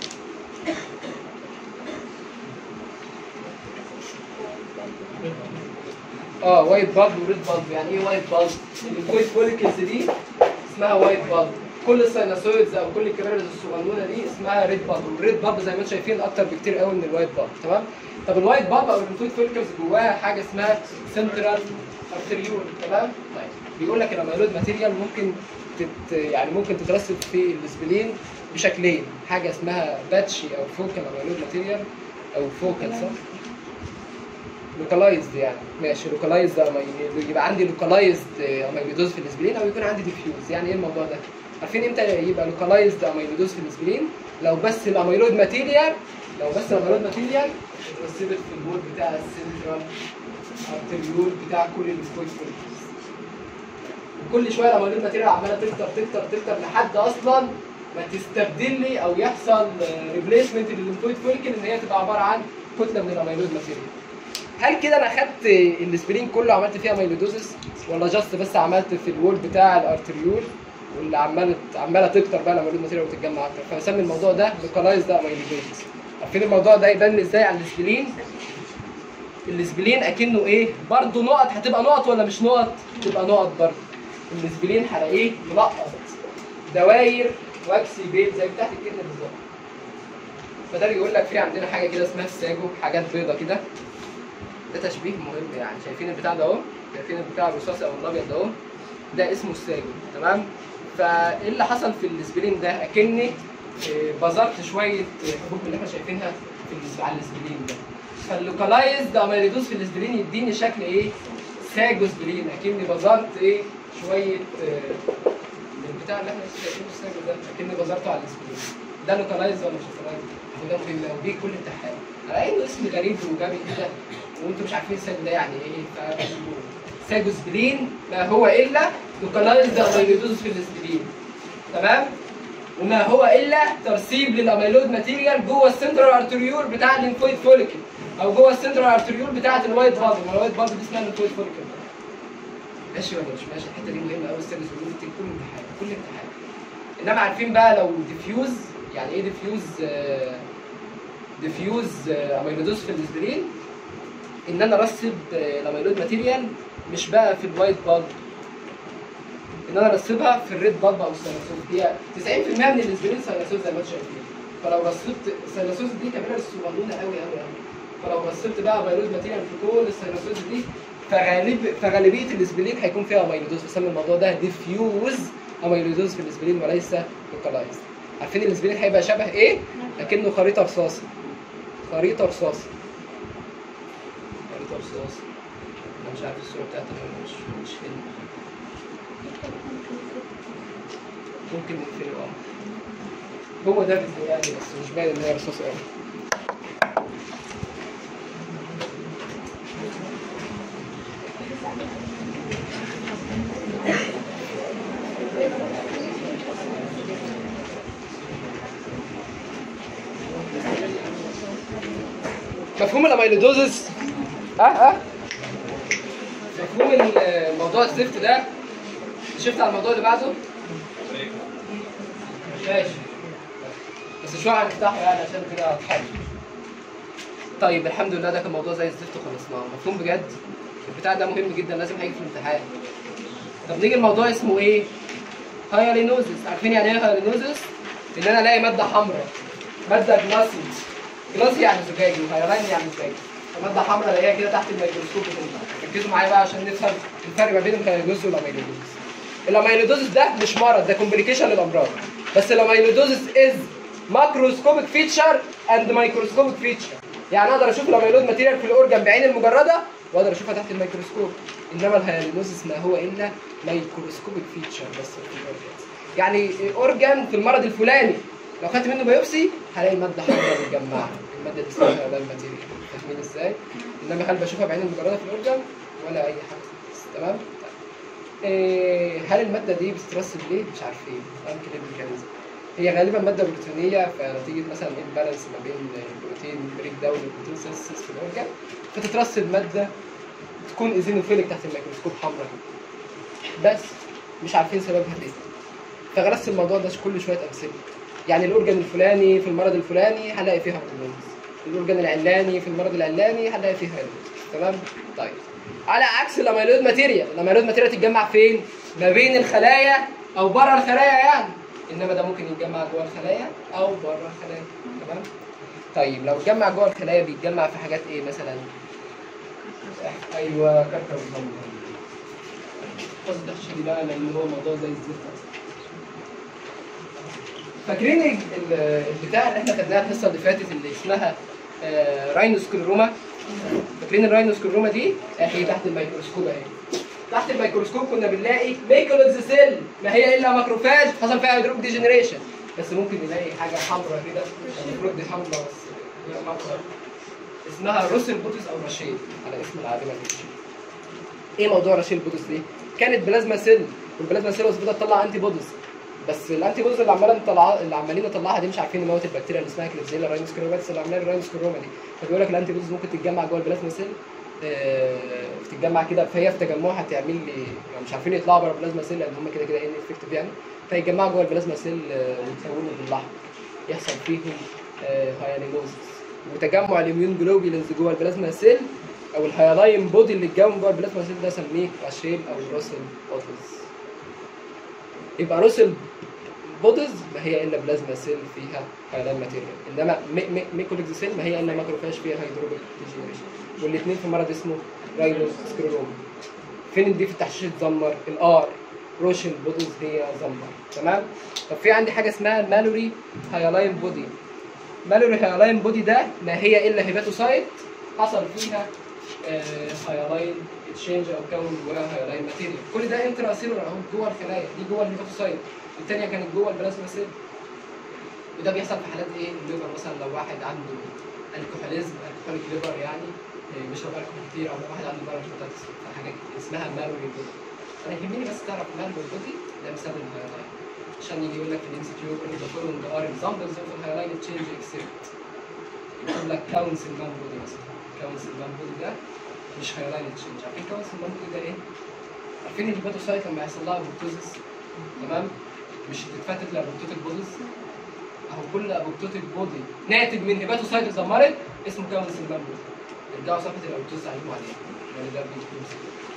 اه وايت بالب وريد بالب يعني ايه وايت بالب الكويت فوليكلز دي اسمها وايت بالب كل السايناسويدز او كل الكبارز الصغنونه دي اسمها ريد باب والريد باب زي ما انتم شايفين اكتر بكتير قوي من الوايت باب تمام طب الوايت باب او الليمفويد فولكلز جواها حاجه اسمها سنترال ارتريول تمام طيب بيقول لك الاميلويد ماتيريال ممكن تت يعني ممكن تترسب في السبلين بشكلين حاجه اسمها باتشي او فوكال اميلويد ماتيريال او فوكال صح لوكالايزد يعني ماشي لوكالايزد يبقى عندي لوكالايزد اميلودوز في الاسبرين او يكون عندي ديفيوز يعني ايه الموضوع ده؟ عارفين امتى يبقى لوكالايزد اميلودوز في الاسبرين؟ لو بس الاميلود ماتيريال لو بس الاميلود ماتيريال اترسبت في البول بتاع السنترال ارتريول بتاع كل الليمفويد فوليكلز وكل شويه الاميلود ماتيريال عماله تكتر تكتر تكتر لحد اصلا ما تستبدل لي او يحصل ريبليسمنت للليمفويد فوليكل ان هي تبقى عباره عن كتله من الاميلود ماتيريال هل كده انا خدت الاسبرين كله عملت فيها مايلودوزس ولا جاست بس عملت في الوول بتاع الارتريول واللي عماله عماله تكتر بقى الاميلود ماتيريال وتتجمع اكتر فبسمي الموضوع ده لوكالايز ده مايلودوزس عارفين الموضوع ده يبان ازاي على الاسبرين الاسبلين اكنه ايه برضه نقط هتبقى نقط ولا مش نقط تبقى نقط برضه الاسبلين هلاقيه ملقط دواير واكسي بيت زي بتاعت الكدنه بالظبط فده بيقول لك في عندنا حاجه كده اسمها الساجو حاجات بيضه كده ده تشبيه مهم يعني شايفين البتاع ده اهو شايفين البتاع الرصاصي او الابيض ده اهو ده اسمه الساجو تمام فايه اللي حصل في الاسبرين ده اكني آه، بذرت شويه حبوب اللي احنا شايفينها في الإس- على الاسبرين ده فاللوكالايزد اميليدوز في الاسبرين يديني شكل ايه ساجو اسبرين اكني بذرت ايه شويه آه، البتاع اللي احنا لسه شايفينه الساجو ده اكني بذرته على الاسبرين ده لوكالايز ولا مش لوكالايز وده مهم قوي بيه كل امتحان على انه اسم غريب وجامد كده وانتم مش عارفين الساجو ده يعني ايه فبسيبوه. ساجو سبرين ما هو الا لوكالايزد اميليدوز في الاسبرين تمام وما هو الا ترسيب للاميلود ماتيريال جوه السنترال ارتريول بتاع الليمفويد فوليكل او جوه السنترال ارتريول بتاعه الوايت بادي ما الوايت بادي دي اسمها الليمفويد فوليكل ماشي ولا مش ماشي الحته دي مهمه قوي السيرفيس بيقول في كل امتحان كل امتحان انما عارفين بقى لو ديفيوز يعني ايه ديفيوز آه، ديفيوز آه، اميلودوز في الاسبرين ان انا ارسب آه، الاميلود ماتيريال مش بقى في الوايت بادي ان انا ارسبها في الريد بلب او السيناسوس هي 90% من الاسبرين سيناسوس زي ما انتم شايفين فلو رسبت السيناسوس دي كاميرا صغنونه قوي قوي قوي فلو رسبت بقى بايلود ماتيريال في كل السيناسوس دي فغالب فغالبيه الاسبرين هيكون فيها اميلودوز بسمي الموضوع ده ديفيوز اميلودوز في الاسبرين وليس لوكالايز عارفين الاسبرين هيبقى شبه ايه؟ اكنه خريطه رصاصي خريطه رصاصي خريطه رصاصي انا مش عارف الصوره بتاعتها مش مش فين ممكن نقفله اه هو ده يعني بس مش باين ان هي رصاص قوي مفهوم الاميلودوزس اه اه مفهوم الموضوع الزفت ده شفت على الموضوع اللي بعده ماشي بس شويه هنفتحه يعني عشان كده هتحل طيب الحمد لله ده كان موضوع زي الزفت وخلصناه مفهوم بجد البتاع ده مهم جدا لازم هيجي في الامتحان طب نيجي الموضوع اسمه ايه هايالينوزس عارفين يعني ايه هايالينوزس ان انا الاقي ماده حمراء ماده جلاسي جلاسي يعني زجاجي وهايلاين يعني زجاجي فماده حمراء الاقيها كده تحت الميكروسكوب بتنزل ركزوا معايا بقى عشان نفهم الفرق ما بين الهايالينوزس والاميلودوزس الاميلودوزس ده مش مرض ده كومبليكيشن للامراض بس الاميلودوزس از ماكروسكوبيك فيتشر اند مايكروسكوبيك فيتشر يعني اقدر اشوف الاميلود ماتيريال في الاورجن بعين المجرده واقدر اشوفها تحت الميكروسكوب انما الهيالينوزس ما هو الا مايكروسكوبيك فيتشر بس في الاورجن يعني اورجن في المرض الفلاني لو خدت منه بايوبسي هلاقي ماده حمراء متجمعه الماده دي اسمها هيالين ماتيريال فاهمين ازاي؟ انما هل بشوفها بعين المجرده في الاورجن ولا اي حاجه تمام؟ إيه، هل المادة دي بتترسب ليه؟ مش عارفين يمكن الميكانيزم هي غالبا مادة بروتينية فنتيجة مثلا امبالانس ما بين البروتين بريك داون والبروتين سينثيسيس في الأورجان فتترسب مادة تكون ايزينوفيليك تحت الميكروسكوب حمراء كده. بس مش عارفين سببها ايه فغرست الموضوع ده كل شوية أمثلة يعني الأورجان الفلاني في المرض الفلاني هلاقي فيها هرمونز الأورجان العلاني في المرض العلاني هلاقي فيها هرمونز تمام؟ طيب على عكس الاميلود ماتيريال الاميلود ماتيريال تتجمع فين ما بين الخلايا او بره الخلايا يعني انما ده ممكن يتجمع جوه الخلايا او بره الخلايا تمام طيب لو اتجمع جوه الخلايا بيتجمع في حاجات ايه مثلا ايوه كركر الضم بص التخشي دي بقى لان هو موضوع زي الزفت أصلاً. فاكرين ال- ال- البتاع اللي احنا خدناها الحصه اللي فاتت اللي اسمها آه، راينوسكلروما فاكرين الراينوسكلروما دي اهي تحت الميكروسكوب اهي تحت الميكروسكوب كنا بنلاقي ميكولوز سيل ما هي الا ماكروفاج حصل فيها هيدروك ديجنريشن بس ممكن نلاقي حاجه حمراء كده المفروض دي حمراء بس لا ماكرو اسمها روسل بوتس او رشيد على اسم العالمه دي ايه موضوع رشيد بوتس دي؟ كانت بلازما سيل والبلازما سيل بدات تطلع انتي بوديز بس الانتي بوديز اللي عماله نطلع اللي عمالين نطلعها دي مش عارفين نموت البكتيريا اللي اسمها كليبسيلا راينوسكلروما بس اللي عاملاها الراينوسكلروما دي فبيقول لك الانتي بوديز ممكن تتجمع جوه البلازما سيل آه، بتتجمع كده فهي في تجمعها هتعمل لي يعني مش عارفين يطلعوا بره البلازما سيل لان هم كده كده ان افكتيف يعني فيتجمعوا جوه البلازما سيل آه، ويتكونوا بالاحمر يحصل فيهم هايالينوزس وتجمع الاميون جلوبولينز جوه البلازما سيل او الهايلاين بودي اللي اتكون جوه البلازما سيل ده سميه راشيل او روسل بوديز يبقى روسل بوديز ما هي الا بلازما سيل فيها هايلاين ماتيريال انما مي- مي- ميكوليكس سيل ما هي الا ماكروفاج فيها هيدروبيك ديجنريشن والاثنين في مرض اسمه راينوس سكلروما فين دي في التحشيش اتزمر الار روشن بوديز هي زمر تمام طب في عندي حاجه اسمها مالوري هايلاين بودي مالوري هايلاين بودي ده ما هي الا هيباتوسايت حصل فيها آه، هايلاين تشينج او كون جواها هايلاين ماتيريال كل ده انترا سيلولر اهو جوه الخلايا دي جوه الهيباتوسايت الثانيه كانت جوه البلازما سيل وده بيحصل في حالات ايه الليفر مثلا لو واحد عنده الكحوليزم الكحوليك ليفر يعني آه، بيشرب الكحول كتير او لو واحد عنده باراشوتاتس حاجات اسمها مالوري بودي انا يهمني بس تعرف مالوري بودي ده مثال الهايلاين عشان يجي يقول لك في الام سي كيو يقول لك the following are examples of highlighted change except يقول لك كاونس المان بودي مثلا كاونس المان بودي ده مش highlighted change عارفين كاونس المان بودي ده ايه؟ عارفين الهيباتوسايت لما يحصل لها ابوبتوزس تمام؟ مش تتفتت لابوبتوتيك بوديز اهو كل ابوبتوتيك بودي ناتج من هيباتوسايت اتدمرت اسمه كاونس المان بودي ارجعوا صفحه الابوبتوزس علموا عليها يعني ده بيجي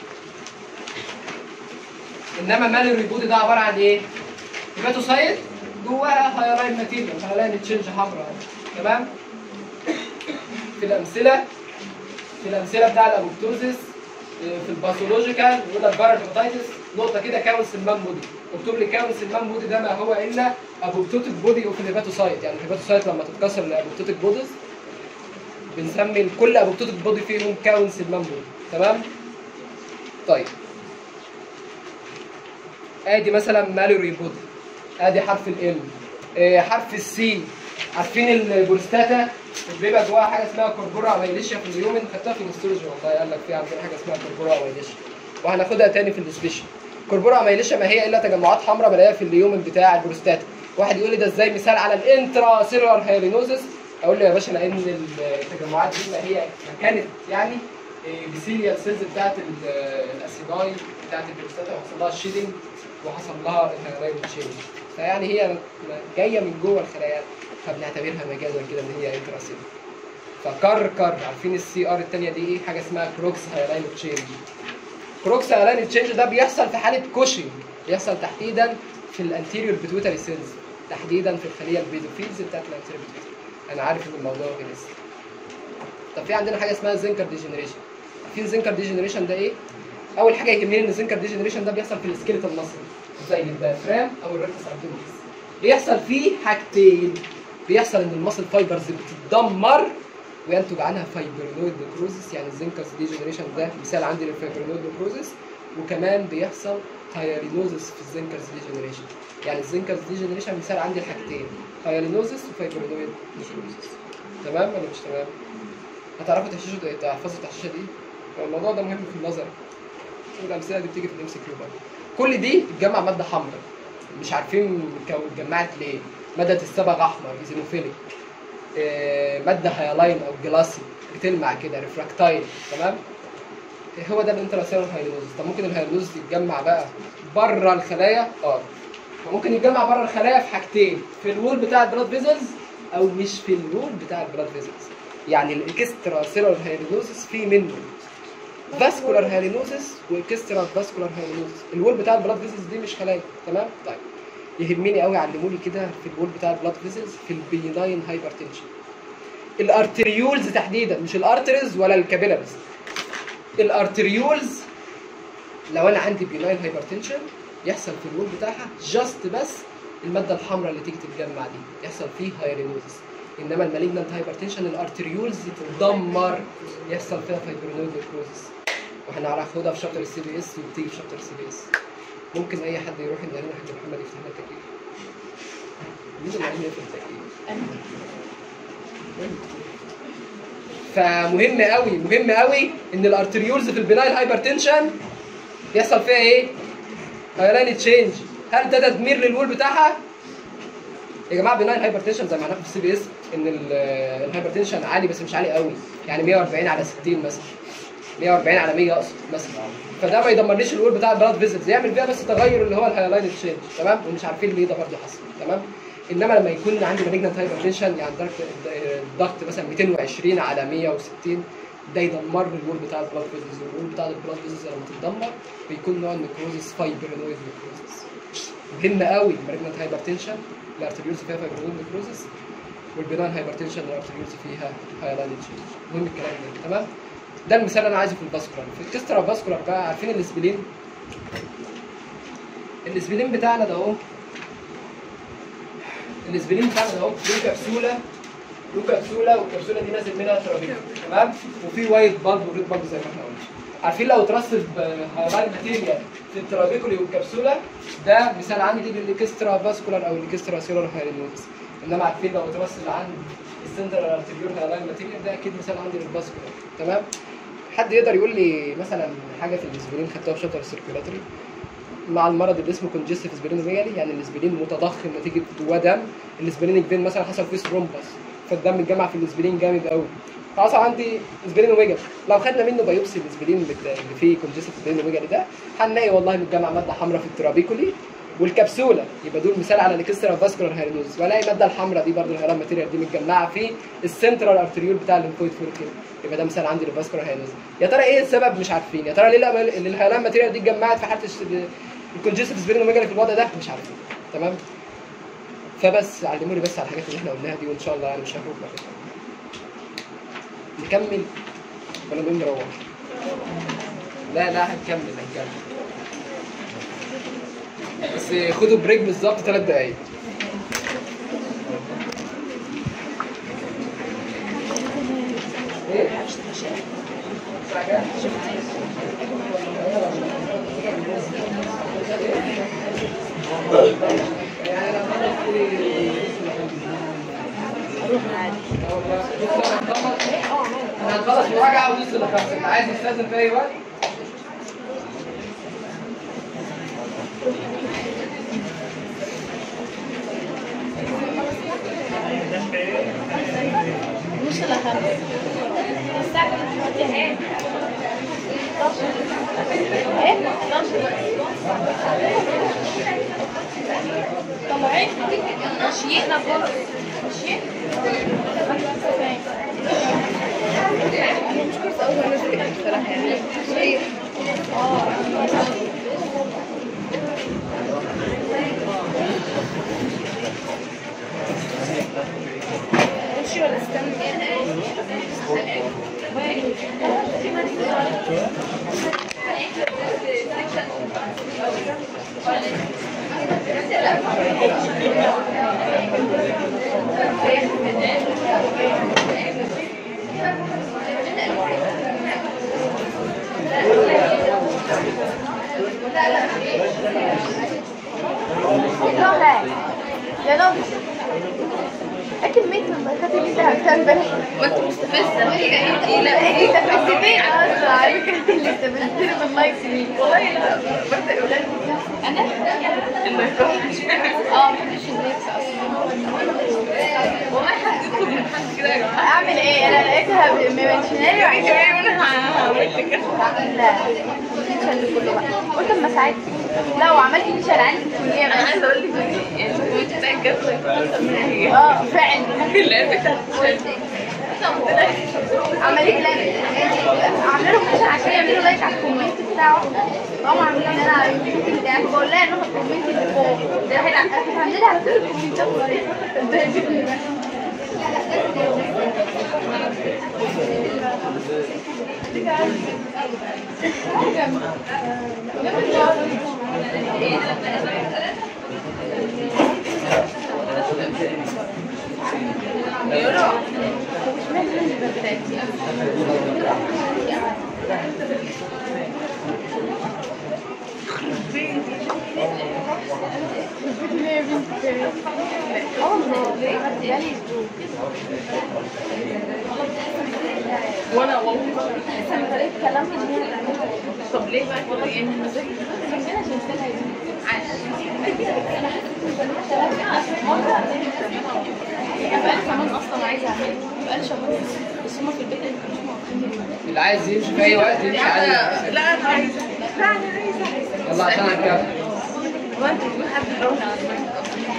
انما مالوري بودي ده عباره عن ايه؟ هيباتوسايت جواها هايلاين ماتيريال هايلاين تشينج حمراء تمام في الامثله في الامثله بتاع الابوبتوزيس آه، في الباثولوجيكال يقول لك باراتيتايتس نقطه كده كاونس المان بودي اكتب لي كاونس المان بودي ده ما هو الا ابوبتوتيك بودي اوف الهيباتوسايت يعني الهيباتوسايت لما تتكسر لابوبتوتيك بوديز بنسمي كل ابوبتوتيك بودي فيهم كاونس المان بودي تمام طيب ادي مثلا مالوري بودي ادي حرف ال آه، حرف السي عارفين البروستاتا بيبقى جواها حاجه اسمها كوربورا اميليشيا في اليومن خدتها في الاستولوجي والله قال لك في عندنا حاجه اسمها كوربورا اميليشيا وهناخدها تاني في السبيشال كوربورا اميليشيا ما هي الا تجمعات حمراء بلاقيها في اليومن بتاع البروستاتا واحد يقول لي ده ازاي مثال على الانترا سيلولار هيرينوزس اقول له يا باشا لان التجمعات دي ما هي كانت يعني بيسيليال سيلز بتاعت ال- الاسيداي بتاعت البروستاتا وحصل لها شيدنج وحصل لها الهيراين تشينج فيعني هي م- جايه من جوه الخلايا فبنعتبرها مجازا كده ان هي انترا سيلولار فكركر عارفين السي ار الثانيه دي ايه حاجه اسمها كروكس هايلاين تشينج كروكس هايلاين تشينج ده بيحصل في حاله كوشنج بيحصل تحديدا في الانتيريور بيتويتري سيلز تحديدا في الخليه البيزوفيلز بتاعت الانتيريور بيتويتري انا عارف ان الموضوع غلس طب في عندنا حاجه اسمها زنكر ديجنريشن عارفين زنكر ديجنريشن ده ايه اول حاجه يهمني ان الزنكر ديجنريشن ده بيحصل في السكيلتال مصري زي الديافرام او الريكتس ابدومينس بيحصل فيه حاجتين بيحصل ان المصل فايبرز بتتدمر وينتج عنها فايبرينويد نكروزس يعني الزنكرز ديجنريشن ده مثال عندي للفايبرينويد نكروزس وكمان بيحصل هايالينوزس في الزنكرز ديجنريشن يعني الزنكرز ديجنريشن مثال عندي الحاجتين هايالينوزس وفايبرينويد نكروزس تمام ولا مش تمام؟ هتعرفوا تحشيشوا تحفظوا التحشيشه دي هو الموضوع ده مهم في النظر والامثله دي بتيجي في الام سي كيو برضه كل دي بتجمع ماده حمراء مش عارفين كو- اتجمعت ليه ماده الصبغ احمر ايزينوفيليك آه، ماده هيالاين او جلاسي بتلمع كده ريفراكتايل تمام هو ده الانتراسيلر هايلوزس طب ممكن الهايلوزس يتجمع بقى بره الخلايا اه فممكن يتجمع بره الخلايا في حاجتين في الوول بتاع البلاد فيزلز او مش في الوول بتاع البلاد فيزلز يعني الاكسترا سيلر هايلوزس في منه فاسكولار هالينوزس واكسترا فاسكولار هالينوزس الوول بتاع البلاد فيزلز دي مش خلايا تمام طيب يهمني قوي علموا لي كده في الوول بتاع البلاد فيزلز في البيناين هايبرتنشن الارتريولز تحديدا مش الارتريز ولا الكابيلاريز الارتريولز لو انا عندي بيناين هايبرتنشن يحصل في الوول بتاعها جاست بس الماده الحمراء اللي تيجي تتجمع دي يحصل فيه هايرينوزس انما المالجنانت هايبرتنشن الارتريولز تتدمر يحصل فيها فايبرينويد نيكروزس وهناخدها في شابتر السي بي اس وبتيجي في شابتر السي بي اس ممكن اي حد يروح ينادينا حاج محمد يفتح لنا التكييف مين اللي عايز يقفل التكييف فمهم قوي مهم قوي ان الارتريولز في البناين هايبرتنشن يحصل فيها ايه؟ هايلاين تشينج هل ده تدمير للوول بتاعها؟ يا جماعه بناين هايبرتنشن زي ما هناخد في السي بي اس ان ال- الهايبرتنشن عالي بس مش عالي قوي يعني 140 على 60 مثلا 140 على 100 اقصد مثلا فده ما يدمرليش الوول بتاع البلاد فيزيتس يعمل فيها بس تغير اللي هو الهايلاين تشينج تمام ومش عارفين ليه ده برضه حصل تمام انما لما يكون عندي مالجنت هايبرتنشن يعني درجه الضغط مثلا 220 على 160 ده يدمر لي الوول بتاع البلاد فيزيتس والوول بتاع البلاد فيزيتس لما تتدمر بيكون نوع النيكروزس فايبرينويد نيكروزس مهم قوي المالجنت هايبرتنشن الارتريولز فيها فايبرينويد نيكروزس والبنان هايبرتنشن الارتريولز فيها هايلاين تشينج مهم الكلام ده تمام ده المثال اللي انا عايزه في الفاسكولار في الكسترا فاسكولار بقى عارفين الاسبلين الاسبلين بتاعنا ده اهو الاسبلين بتاعنا ده اهو له كبسوله له كبسوله والكبسوله دي نازل منها ترابيك تمام وفي وايت بالب وريد بالب زي ما احنا قلنا عارفين لو اترسب هايلاين ماتيريال في الترابيكولي والكبسوله ده مثال عندي للاكسترا فاسكولار او الاكسترا سيلولار هايرينوتس انما عارفين لو اترسب عند السنترال ارتريول هايلاين ماتيريال ده اكيد مثال عندي للفاسكولار تمام حد يقدر يقول لي مثلا حاجه في الاسبرين خدتوها في شابتر السيركيولاتري مع المرض اللي اسمه كونجستيف اسبرينوميجالي يعني الاسبرين متضخم نتيجه جواه دم الاسبرين فين مثلا حصل فيه ثرومبس فالدم اتجمع في الاسبرين جامد قوي حصل عندي اسبرينوميجالي لو خدنا منه بايوبسي الاسبرين بت- اللي فيه كونجستيف اسبرينوميجالي ده هنلاقي والله متجمع ماده حمراء في الترابيكولي والكبسوله يبقى دول مثال على الاكسترا فاسكولار هيرنوز والاقي الماده الحمراء دي برضه الهيران ماتيريال دي متجمعه في السنترال ارتريول بتاع الليمفويد فوليكل يبقى ده مثال عندي للفاسكولار هيرنوز يا ترى ايه السبب مش عارفين يا ترى ليه الأمل- اللي الهيران ماتيريال دي اتجمعت في حاله الكونجستيف سبيرينوميجالي في الوضع ده مش عارفين تمام فبس علموني بس على الحاجات اللي احنا قلناها دي وان شاء الله يعني مش هخرج بره نكمل ولا نقوم نروح؟ لا لا هنكمل هنكمل بس خدوا بريك بالظبط ثلاث دقايق ايه؟ حاجة؟ يعني انا مرة انا هنخلص مراجعة ونص لخمسة انت عايز تستاذن في اي وقت؟ نص لخمسة الساعة كانت دلوقتي ايه؟ 11 ايه؟ 11 طالعين ماشيين ماشيين انا مش كنت اول ما نزلت بصراحة يعني ماشي ولا استنى؟ يا نبي اكل ميت من البركات اللي انت هتنبه ما انت مستفزه هي انت لا انت فزتني اصلا على فكره اللي استفزتني من اللايكس دي والله لا ببدا اولاد انا النقاش اه ما بحبش اللايكس اصلا والله حد يطلب من حد كده يا جماعه اعمل ايه انا لقيتها ممنشنالي وعايزه ايه وانا هعمل لك كده لا فيشل كله بقى قلت اما اساعدك لا وعملت فيشل عندي في الكليه انا بس عايزه اقول لك يعني الكومنت بتاعك جاب لك اكتر من هي اه فعلا اللعبه بتاعت الشات عمليه لايك عامله لهم فيشل عشان يعملوا لايك على الكومنت الساعه واحدة هم عاملين ان انا على اليوتيوب بتاعي فبقول لها انه الكومنت اللي فوق ده هيدا انا هعمل لها على كل الكومنتات وانا والله لسه طريقه كلامها ان هي تعملها طب ليه بقى كده يعني ربنا عشان سنة بقى كمان اصلا عايزه اعمل بقى شهور بس هما في البيت اللي كانوا موافقين اللي عايز يمشي في اي وقت يمشي عادي لا انا عايزه لا انا عايزه يلا عشان هنكمل هو انت تقول حد يروح على دماغك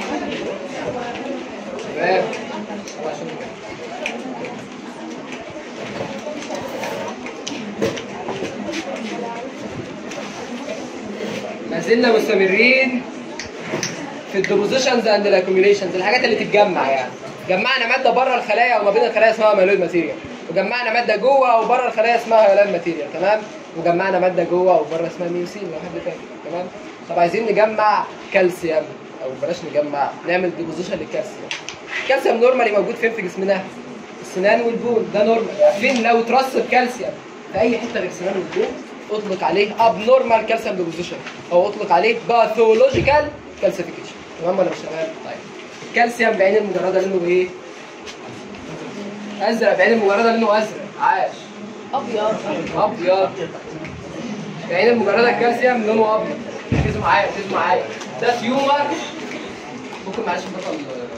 شباب يلا عشان نكمل. ما زلنا مستمرين في الديبوزيشنز اند الاكوميوليشنز الحاجات اللي تتجمع يعني جمعنا ماده بره الخلايا وما بين الخلايا اسمها مايلويد ماتيريال وجمعنا ماده جوه وبره الخلايا اسمها هيلان ماتيريال تمام وجمعنا ماده جوه وبره اسمها ميوسين لو حد فاكر تمام طب عايزين نجمع كالسيوم او بلاش نجمع نعمل ديبوزيشن للكالسيوم الكالسيوم نورمالي موجود فين في جسمنا السنان والبون ده نورمال عارفين لو ترسب كالسيوم في اي حته غير السنان والبون اطلق عليه ابنورمال كالسيوم ديبوزيشن او اطلق عليه باثولوجيكال كالسيفيكيشن تمام ولا مش تمام؟ طيب الكالسيوم بعين المجرده لونه ايه؟ ازرق بعين المجرده لونه ازرق عاش ابيض ابيض بعين المجرده الكالسيوم لونه ابيض ركزوا معايا ركزوا معايا ده تيومر ممكن معلش نبطل الصورة.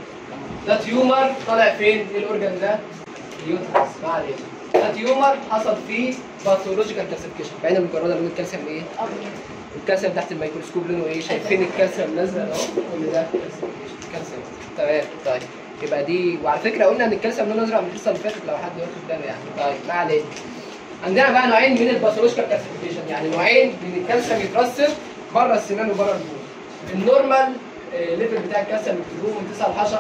ده تيومر طالع فين؟ ايه الاورجن ده؟ اليوترس ما علينا ده تيومر حصل فيه باثولوجيكال كالسيفيكيشن بعين المجرده لون الكالسيوم ايه؟ الكالسيوم تحت الميكروسكوب لونه ايه؟ شايفين الكالسيوم الازرق اهو كل ده كالسيوم تمام طيب يبقى دي وعلى فكره قلنا ان الكالسيوم لونه ازرق من الحصه اللي فاتت لو حد واخد باله يعني طيب ما علينا عندنا بقى نوعين من الباثولوجيكال كالسيفيكيشن يعني نوعين من الكالسيوم يترسب بره السنان وبره البول النورمال آه، ليفل بتاع الكالسيوم بتجيبوه من 9 ل 10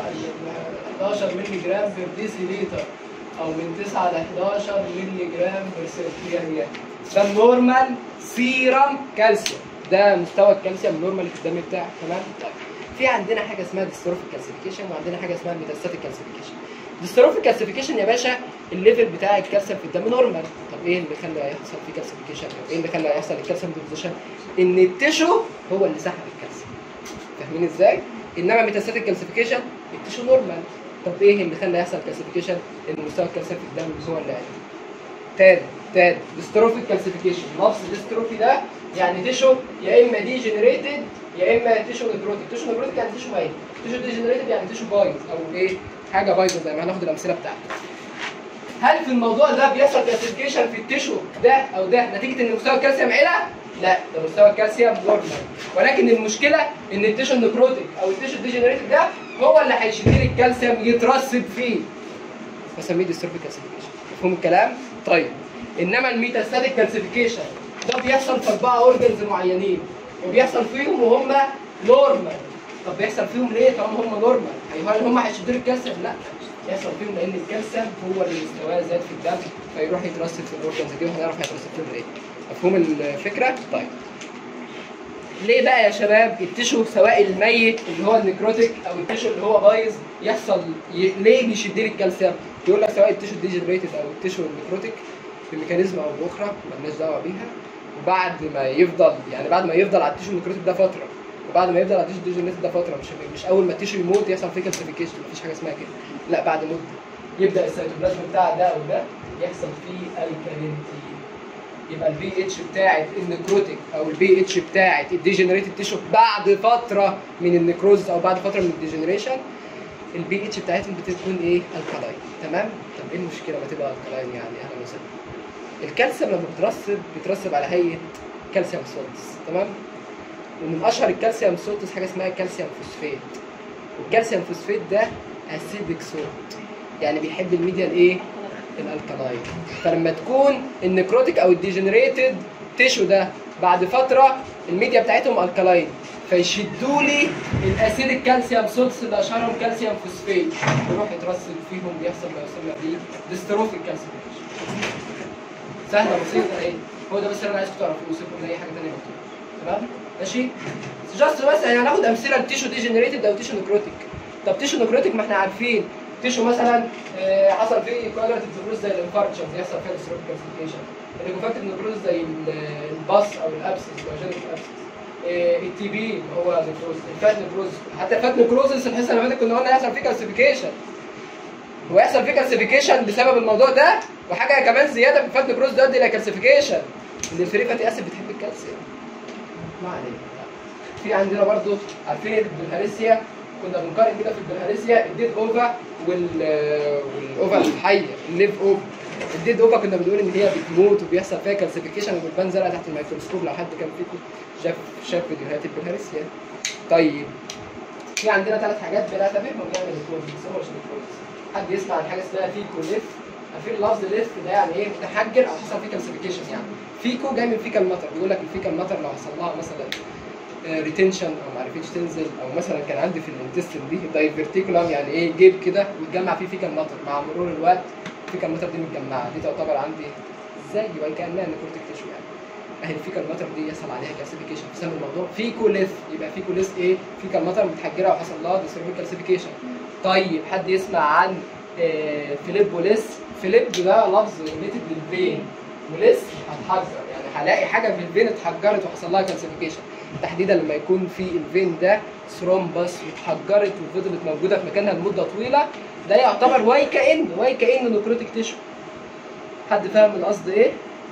ل 11 مللي جرام بير ديسيليتر او من 9 ل 11 مللي جرام بير سنتيمتر ده النورمال سيرم كالسيوم ده مستوى الكالسيوم النورمال في الدم بتاعك تمام طيب في عندنا حاجه اسمها ديستروفيك كالسيفيكيشن وعندنا حاجه اسمها ميتاستاتيك كالسيفيكيشن ديستروفيك كالسيفيكيشن يا باشا الليفل بتاع الكالسيوم في الدم نورمال طب ايه اللي خلى يحصل فيه كالسيفيكيشن او ايه اللي خلى يحصل الكالسيوم ديبوزيشن ان التشو هو اللي سحب الكالسيوم فاهمين ازاي انما ميتاستاتيك كالسيفيكيشن التشو نورمال طب ايه اللي خلى يحصل كالسيفيكيشن ان مستوى الكالسيوم في الدم هو اللي قل تاني تاني ديستروفيك كالسيفيكيشن نفس الديستروفي ده يعني تيشو يا اما دي جنريتد يا اما تيشو نكروتيك تيشو نكروتيك يعني تيشو ميت تيشو دي جنريتد يعني تيشو بايظ او ايه حاجه بايظه زي ما هناخد الامثله بتاعته هل في الموضوع ده بيحصل كالسيفيكيشن في التيشو ده او ده نتيجه ان مستوى الكالسيوم علا لا ده مستوى الكالسيوم نورمال ولكن المشكله ان التيشو النكروتيك او التيشو الديجنريتد ده هو اللي هيشد لي الكالسيوم يترسب فيه بسميه ديستروفيك كالسيفيكيشن مفهوم الكلام طيب انما الميتاستاتيك كالسيفيكيشن ده بيحصل في اربعه اورجنز معينين وبيحصل فيهم وهم نورمال طب بيحصل فيهم ليه طالما هم نورمال هل هم هيشدوا لي الكالسيوم لا يحصل فيهم لان الكالسيوم هو اللي مستواه زاد في الدم فيروح يترسب في الاورجنز دي وهنعرف هيترسب فيهم ليه مفهوم الفكره طيب ليه بقى يا شباب التشو سواء الميت اللي هو النكروتيك او التشو اللي هو بايظ يحصل ي... ليه بيشد لي الكالسيوم؟ يقول لك سواء التشو ديجنريتد او التشو النكروتيك بميكانيزم او باخرى مالناش دعوه بيها وبعد ما يفضل يعني بعد ما يفضل على التشو النكروتيك ده فتره وبعد ما يفضل على التشو الديجنريتد ده فتره مش مش اول ما التشو يموت يحصل فيه كالسيفيكيشن مفيش حاجه اسمها كده لا بعد مده يبدا السيتوبلازم بتاع ده او ده يحصل فيه الكالينتي يبقى البي اتش بتاعت النكروتيك او البي اتش بتاعت الديجنريتد تيشو بعد فتره من النكروز او بعد فتره من الديجنريشن البي اتش بتاعتهم بتكون ايه؟ الكالاين تمام؟ طب ايه المشكله ما تبقى الكالاين يعني اهلا وسهلا الكالسيوم لما بيترسب بيترسب على هيئه كالسيوم سولتس تمام؟ ومن اشهر الكالسيوم سولتس حاجه اسمها كالسيوم فوسفات والكالسيوم فوسفات ده اسيدك سولت يعني بيحب الميديا الايه؟ الالكالاين فلما تكون النكروتيك او الديجنريتد تيشو ده بعد فتره الميديا بتاعتهم الكالاين فيشدوا لي الاسيد الكالسيوم سولس اللي اشهرهم كالسيوم فوسفيت يروح يترسب فيهم بيحصل ما يسمى بيه ديستروفيك كالسيوم سهله بسيطه ايه هو ده بس اللي انا عايزكم تعرفوه سيبكم من اي حاجه ثانيه مكتوبه تمام ماشي جاست بس يعني هناخد امثله لتيشو ديجنريتد او تيشو نكروتيك طب تيشو نكروتيك ما احنا عارفين تيشو مثلا آه، حصل فيه كواجراتيف نكروز زي الانفاركشن يحصل فيها ديستروفيك كالسيفيكيشن الليكوفاكتيف نكروز زي ال- الباس او الابسس الجينيك ابسس التي بي هو نكروز الفات نكروز حتى الفات نكروزس الحصه اللي فاتت كنا قلنا يحصل فيه كالسيفيكيشن ويحصل فيه كالسيفيكيشن بسبب الموضوع ده وحاجه كمان زياده في الفات نكروز ده الى كالسيفيكيشن ان الفري فاتي اسيد بتحب الكالسيوم ما علينا في عندنا برضو عارفين البلهارسيا كنا بنقارن كده في البلهارسيا الديد اوفا وال والاوفا الحيه الليف اوفا الديد اوفا كنا بنقول ان هي بتموت وبيحصل فيها كالسيفيكيشن وبتبان زرقاء تحت الميكروسكوب لو حد كان فيكم شاف شاف فيديوهات البلهارسيا طيب في عندنا ثلاث حاجات بنعتبرهم يعني الكورس بس هو مش الكورس حد يسمع عن حاجه اسمها فيكو ليف عارفين اللفظ ليف ده يعني ايه متحجر او حصل فيه كالسيفيكيشن يعني فيكو جاي من فيكال ماتر بيقول لك الفيكال ماتر لو حصل لها مثلا ريتنشن او ما عرفتش تنزل او مثلا كان عندي في الانتستين دي دايفرتيكولم يعني ايه جيب كده وتجمع فيه فيكال ماتر مع مرور الوقت فيكال ماتر دي متجمعه دي تعتبر عندي زي يبقى كانها نيكروتيك تيشو يعني اهي الفيكال ماتر دي يحصل عليها كالسيفيكيشن بسبب الموضوع فيكوليث يبقى فيكوليث ايه فيكال ماتر متحجره وحصل لها ديستروفيك كالسيفيكيشن طيب حد يسمع عن آه، فيليبوليس فيليب ده لفظ ريليتد للفين وليس هتحجر يعني هلاقي حاجه في الفين اتحجرت وحصل لها كالسيفيكيشن تحديدا لما يكون في الفين ده ثرومبس واتحجرت وفضلت موجوده في مكانها لمده طويله ده يعتبر واي كان واي كان نكروتيك تيشو حد فاهم القصد ايه؟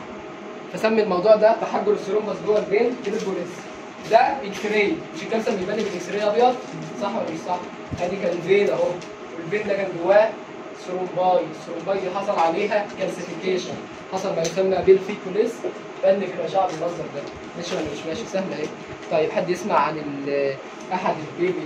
فسمي الموضوع ده تحجر الثرومبس جوه الفين فيليبوليس ده اكس راي مش الكالسيوم بيبان لي بالاكس راي ابيض صح ولا مش صح؟ ادي كان فين اهو والفين ده كان جواه ثرومباي الثرومباي دي حصل عليها كالسيفيكيشن حصل ما يسمى بالفيكوليس بان في الاشعه بالمنظر ده ماشي ولا مش ماشي سهله اهي طيب حد يسمع عن ال- احد البيبي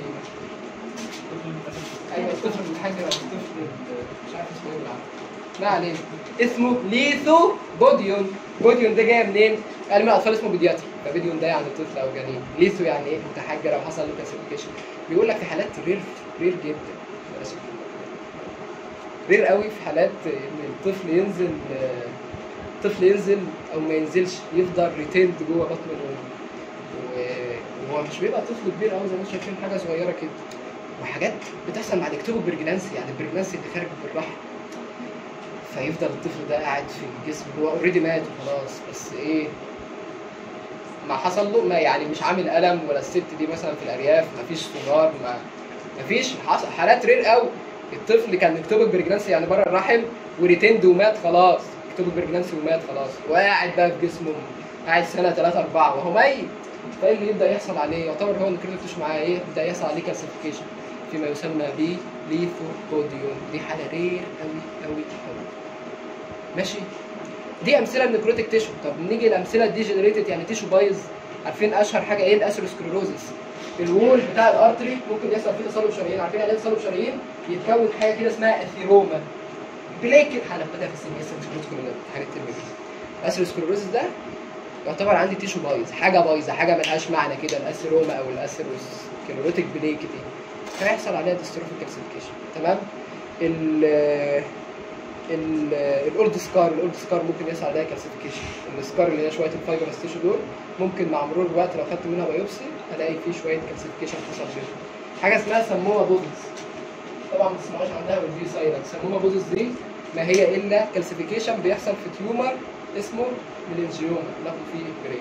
ايوه الطفل المتحجر او الطفل ال- مش عارف اسمه ايه بالعربي ما علينا اسمه ليثو بوديون بوديون ده جاي منين؟ علم الاطفال اسمه بيدياتري فبيديون ده يعني طفل او جنين ليثو يعني ايه متحجر او حصل له كالسيفيكيشن بيقول لك في حالات رير رير جدا بلاش رير قوي في حالات ان الطفل ينزل الطفل ينزل او ما ينزلش يفضل ريتيند جوه بطن الام و- وهو مش بيبقى طفل كبير قوي زي ما انتم شايفين حاجه صغيره كده وحاجات بتحصل بعد اكتوبر برجنانسي يعني البرجنانسي اللي خارج بالرحم فيفضل الطفل ده قاعد في الجسم هو اوريدي مات وخلاص بس ايه ما حصل له ما يعني مش عامل الم ولا الست دي مثلا في الارياف ما فيش سونار ما ما فيش حص- حالات رير قوي الطفل كان اكتوبر برجنانسي يعني بره الرحم وريتند ومات خلاص اكتوبر برجنانسي ومات خلاص وقاعد بقى في جسمه قاعد سنه ثلاثه اربعه وهو ميت فايه اللي يبدا يحصل عليه يعتبر هو النكريتوش معاه ايه يبدا يحصل عليه كالسيفيكيشن فيما يسمى ب ليثوبوديون دي حاله رير قوي قوي قوي ماشي دي امثله للنكروتيك تيشو طب نيجي الامثله الديجنريتد يعني تيشو بايظ عارفين اشهر حاجه ايه الاسيروسكليروزس الوول بتاع الارتري ممكن يحصل فيه تصلب شرايين عارفين يعني ايه تصلب شرايين يتكون حاجه كده اسمها اثيروما بلاك هناخدها في السي اس مش حاجه ترمي الاسيروسكليروزس ده يعتبر عندي تيشو بايظ حاجه بايظه حاجه ملهاش معنى كده الاسيروما او الاسيروسكليروتيك بليك دي فيحصل عليها ديستروفيك كالسيفيكيشن تمام ال ال الاولد سكار الاولد سكار ممكن يحصل عليها كالسيفيكيشن السكار اللي هي شويه الفايبرس تيشو دول ممكن مع مرور الوقت لو خدت منها بايوبسي الاقي فيه شويه كالسيفيكيشن حصل بينهم حاجه اسمها سموها بودز طبعا ما تسمعوش عنها والفي سايلنت سموها بودز دي ما هي الا كالسيفيكيشن بيحصل في تيومر اسمه ميلينجيوما ناخد فيه بريك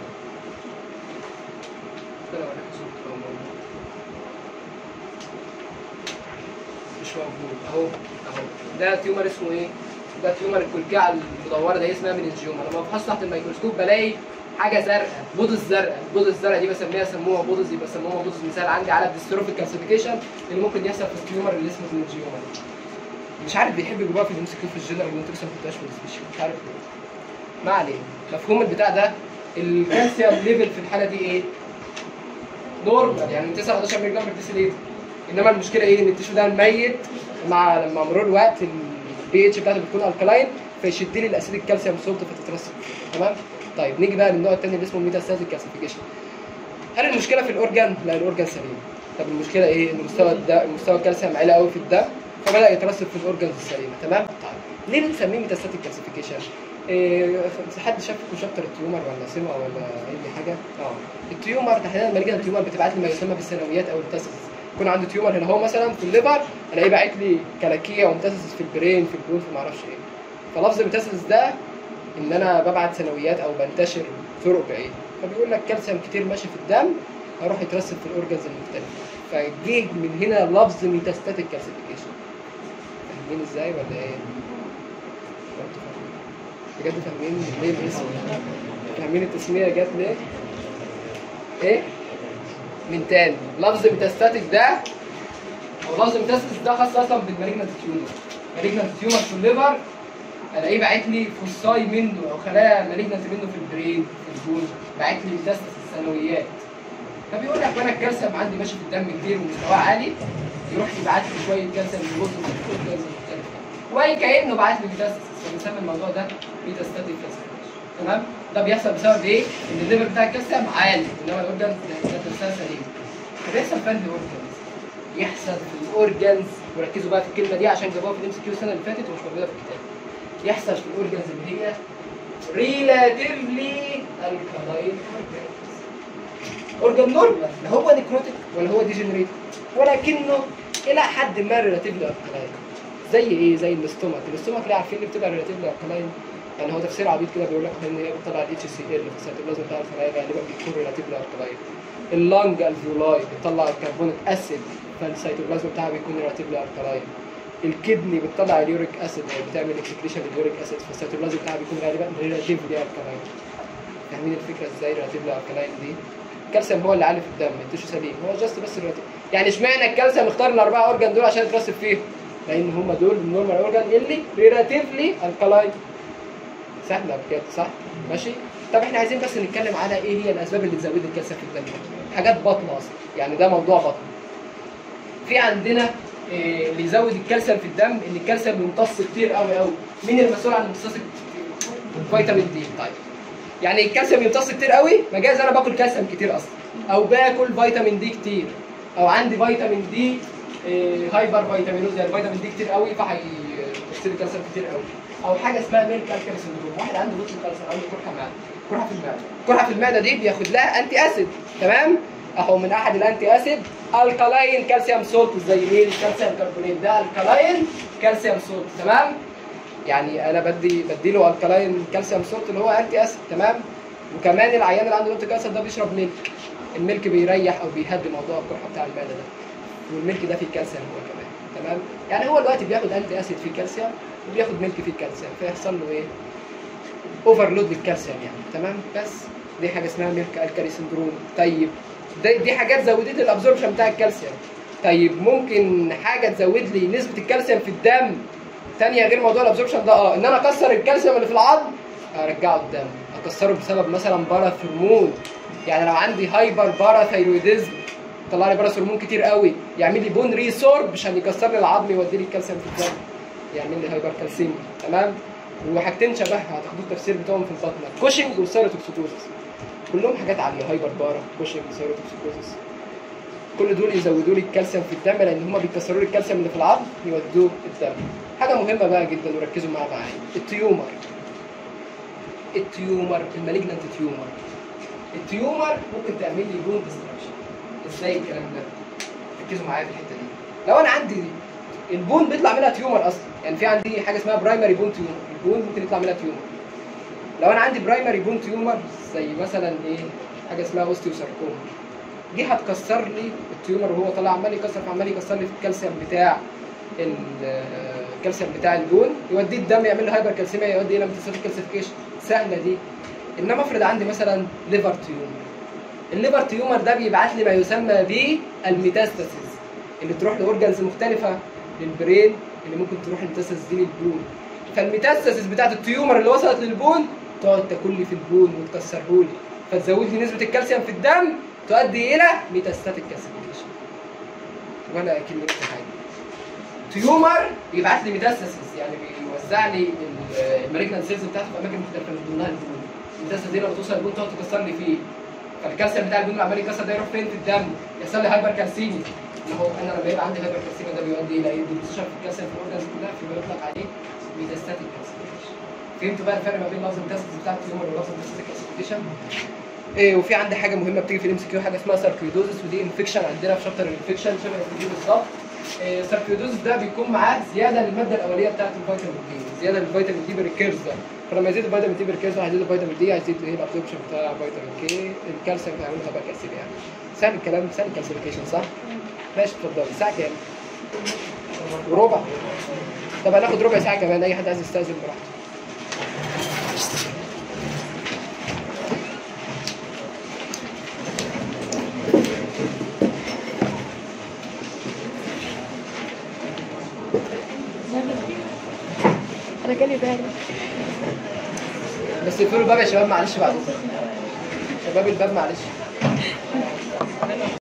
ده لو أنا كسبت لو موجود. مش موجود اهو اهو ده تيومر اسمه ايه؟ ده تيومر الكلكعه المدوره ده اسمها مينينجيوما لما بفحص تحت الميكروسكوب بلاقي حاجه زرقاء بودز زرقاء البودز الزرقاء دي بسميها سموها بودز يبقى سموها بودز مثال عندي على الديستروفيك كالسيفيكيشن اللي ممكن يحصل في التيومر اللي اسمه مينينجيوما ده. مش عارف بيحب يجيبوها في الام سي كيو في الجنرال وانت لسه ما كنتهاش في السبيشال مش عارف ليه ما علينا مفهوم البتاع ده الكالسيوم ليفل في الحاله دي ايه؟ نورمال يعني من 9 11 مللي جرام بر ديسيليتر انما المشكله ايه ان التيشو ده ميت مع مع مرور الوقت البي اتش بتاعته بتكون الكلاين فيشد لي الاسيد الكالسيوم سولت فتترسب تمام طيب نيجي بقى للنوع الثاني اللي اسمه ميتاستاتيك كالسيفيكيشن هل المشكله في الاورجان؟ لا الاورجان سليم طب المشكله ايه؟ ان مستوى الد... مستوى الكالسيوم عالي قوي في الدم فبدا يترسب في الاورجانز السليمه تمام؟ طيب ليه بنسميه ميتاستاتيك كالسيفيكيشن؟ إيه حد شاف فيكم شابتر التيومر ولا سمع ولا اي حاجه؟ اه التيومر تحديدا لما نيجي التيومر بتبعت لي ما يسمى بالثانويات او التاسس يكون عنده تيومر هنا هو مثلا في الليفر الاقيه باعت لي كلاكيع ومتاسس في البرين في البول في ما اعرفش ايه فلفظ المتاسس ده ان انا ببعت ثانويات او بنتشر طرق بعيد فبيقول لك كالسيوم كتير ماشي في الدم هيروح يترسب في الاورجنز المختلفه فجه من هنا لفظ ميتاستاتيك كالسيفيكيشن فاهمين ازاي ولا ايه؟ برضه فاهمين. بجد فاهمين ليه الاسم فاهمين التسميه جت ليه؟ ايه؟ من تاني لفظ ميتاستاتيك ده او لفظ ميتاستاتيك ده خاص اصلا بالمالجنت تيومر مالجنت تيومر في الليفر الاقيه باعت لي فصاي منه او خلايا مالجنت منه في البرين في البول باعت لي ميتاستاسيس الثانويات فبيقول لك وانا الكالسيوم عندي ماشي في الدم كتير ومستواه عالي يروح يبعت لي شويه كالسيوم يبص في الأورجانز المختلفه وان كانه بعت لي ميتاستاسيس فبنسمي الموضوع ده ميتاستاتيك كالسيوم تمام ده بيحصل بسبب ايه؟ ان الليفل بتاع الكالسيوم عالي انما الاورجانز نفسها سليمه فبيحصل فن اورجانز يحصل في الاورجانز وركزوا بقى في الكلمه دي عشان جابوها في الام سي كيو السنه اللي فاتت ومش موجوده في الكتاب يحصل في الاورجانز اللي هي ريلاتيفلي الكالاين اورجان نورمال لا هو نيكروتيك ولا هو ديجنريت ولكنه الى حد ما ريلاتيفلي الكالاين زي ايه زي الاستومك الاستومك اللي عارفين اللي بتبقى ريلاتيفلي الكالاين يعني هو تفسير عبيط كده بيقول لك ان هي بتطلع الاتش سي ال في السيتوبلازم بتاع الخلايا غالبا بيكون ريلاتيفلي الكالاين اللانج الفيولاي بتطلع الكربونيك اسيد فالسيتوبلازم بتاعها بيكون ريلاتيفلي الكالاين الكدني بتطلع اليوريك اسيد او بتعمل اكسكريشن لليوريك اسيد فالسيتوبلازم بتاعها بيكون غالبا ريلاتيفلي الكالاين فاهمين الفكره ازاي ريلاتيفلي الكالاين دي الكالسيوم هو اللي عالي في الدم التشو سليم هو جاست بس الريلاتيف يعني اشمعنى الكالسيوم اختار الاربعه اورجان دول عشان يترسب فيهم لان هم دول النورمال اورجان اللي ريلاتيفلي الكالاين سهله بجد صح ماشي طب احنا عايزين بس نتكلم على ايه هي الاسباب اللي تزود الكالسيوم في الدم حاجات بطنه اصلا يعني ده موضوع بطن في عندنا إيه اللي يزود الكالسيوم في الدم ان الكالسيوم بيمتص كتير قوي قوي مين المسؤول عن امتصاص فيتامين دي طيب يعني الكالسيوم يمتص كتير قوي مجاز انا باكل كالسيوم كتير اصلا او باكل فيتامين دي كتير او عندي فيتامين دي إيه هايبر فيتامينوز يعني فيتامين دي كتير قوي فهيمتص لي كالسيوم كتير قوي او حاجه اسمها ميل كالكري سندروم واحد عنده بطن كالسيوم عنده قرحه معده قرحه في المعده قرحه في المعده دي بياخد لها انتي اسيد تمام اهو من احد الانتي اسيد الكالاين كالسيوم سولت زي مين الكالسيوم كربونات ده الكالاين كالسيوم سولت تمام يعني انا بدي بديله الكالاين كالسيوم سولت اللي هو انتي اسيد تمام وكمان العيان اللي عنده بطن كالسيوم ده بيشرب ميلك الميلك بيريح او بيهدي موضوع القرحه بتاع المعده ده والميلك ده فيه كالسيوم هو كمان تمام يعني هو دلوقتي بياخد انتي اسيد فيه كالسيوم وبياخد ميلك فيه كالسيوم فيحصل له ايه اوفرلود للكالسيوم يعني تمام بس دي حاجه اسمها ميلك الكالي سندروم طيب دي, دي حاجات زودت لي الابزوربشن بتاع الكالسيوم طيب ممكن حاجه تزود لي نسبه الكالسيوم في الدم تانية غير موضوع الابزوربشن ده اه ان انا اكسر الكالسيوم اللي في العظم ارجعه الدم اكسره بسبب مثلا باراثرمون يعني لو عندي هايبر باراثايرويدزم طلع لي باراثرمون كتير قوي يعمل لي بون ريسورب عشان يكسر لي العظم يودي لي الكالسيوم في الدم يعمل لي هايبر كالسيميا تمام وحاجتين شبهها هتاخدوا التفسير بتاعهم في البطنه كوشنج وسيروتوكسيكوزس كلهم حاجات عاليه هايبر بارا كوشنج سيروتوكسيكوزس كل دول يزودوا لي الكالسيوم في الدم لان هم بيكسروا لي الكالسيوم اللي في العظم يودوه الدم حاجه مهمه بقى جدا وركزوا معايا معايا التيومر التيومر المالجنانت تيومر التيومر ممكن تعمل لي بون ديستراكشن ازاي الكلام ده ركزوا معايا في الحته دي لو انا عندي البون بيطلع منها تيومر اصلا يعني في عندي حاجه اسمها برايمري بون تيومر البون ممكن يطلع منها تيومر لو انا عندي برايمري بون تيومر زي مثلا ايه حاجه اسمها اوستيوساركوما دي هتكسر لي التيومر وهو طالع عمال يكسر عمال يكسر لي في الكالسيوم بتاع الكالسيوم بتاع البون يوديه الدم يعمل لي هايبر كالسيميا يودي الى ميتاستاتيك كالسيفيكيشن سهله دي انما افرض عندي مثلا ليفر تيومر الليفر تيومر ده بيبعت لي ما يسمى بالميتاستاسيس اللي تروح لاورجانز مختلفه للبرين اللي ممكن تروح الميتاستاسيس دي للبون فالميتاستاسيس بتاعت التيومر اللي وصلت للبون تقعد تاكل لي في البون وتكسره لي فتزود لي نسبه الكالسيوم في الدم تؤدي الى ميتاستاتيك كالسيفيكيشن ولا كلمه حاجه تيومر يبعت لي ميتاستاسيس يعني وزع لي المالجنال سيلز بتاعته في اماكن مختلفه من ضمنها البول الدسه دي لما توصل البول تقعد تكسر لي فيه فالكالسيوم بتاع البول عمال يكسر ده يروح فين في الدم يحصل لي هايبر كالسيمي اللي هو انا لما يبقى عندي هايبر كالسيمي ده بيؤدي الى ايه؟ ديبوزيشن في الكالسيوم في الاورجنز كلها فيما يطلق عليه ميتاستاتيك كالسيفيكيشن فهمتوا بقى الفرق ما بين لفظ التاسس بتاع التيومر ولفظ التاسيتيك كالسيفيكيشن؟ إيه وفي عندي حاجه مهمه بتيجي في الام سي كيو حاجه اسمها ساركيودوزس ودي انفكشن عندنا في شابتر الانفكشن شبه الفيديو بالظبط إيه ساركيودوزس ده بيكون معاه زياده للماده الاوليه بتاعت الفيتامين دي زياده للفيتامين دي بالكيرز ده فلما يزيد الفيتامين دي بالكيرز هيزيد الفيتامين دي هيزيد ايه الابسوربشن بتاع فيتامين كي الكالسيوم هيعمل هبقى كالسيوم يعني سهل الكلام سهل الكالسيفيكيشن صح؟ ماشي اتفضل الساعه كام؟ وربع طب هناخد ربع ساعه كمان اي حد عايز يستاذن براحته انا جالي بالي بس اقفلوا الباب يا شباب معلش بعد إذنك. شباب الباب معلش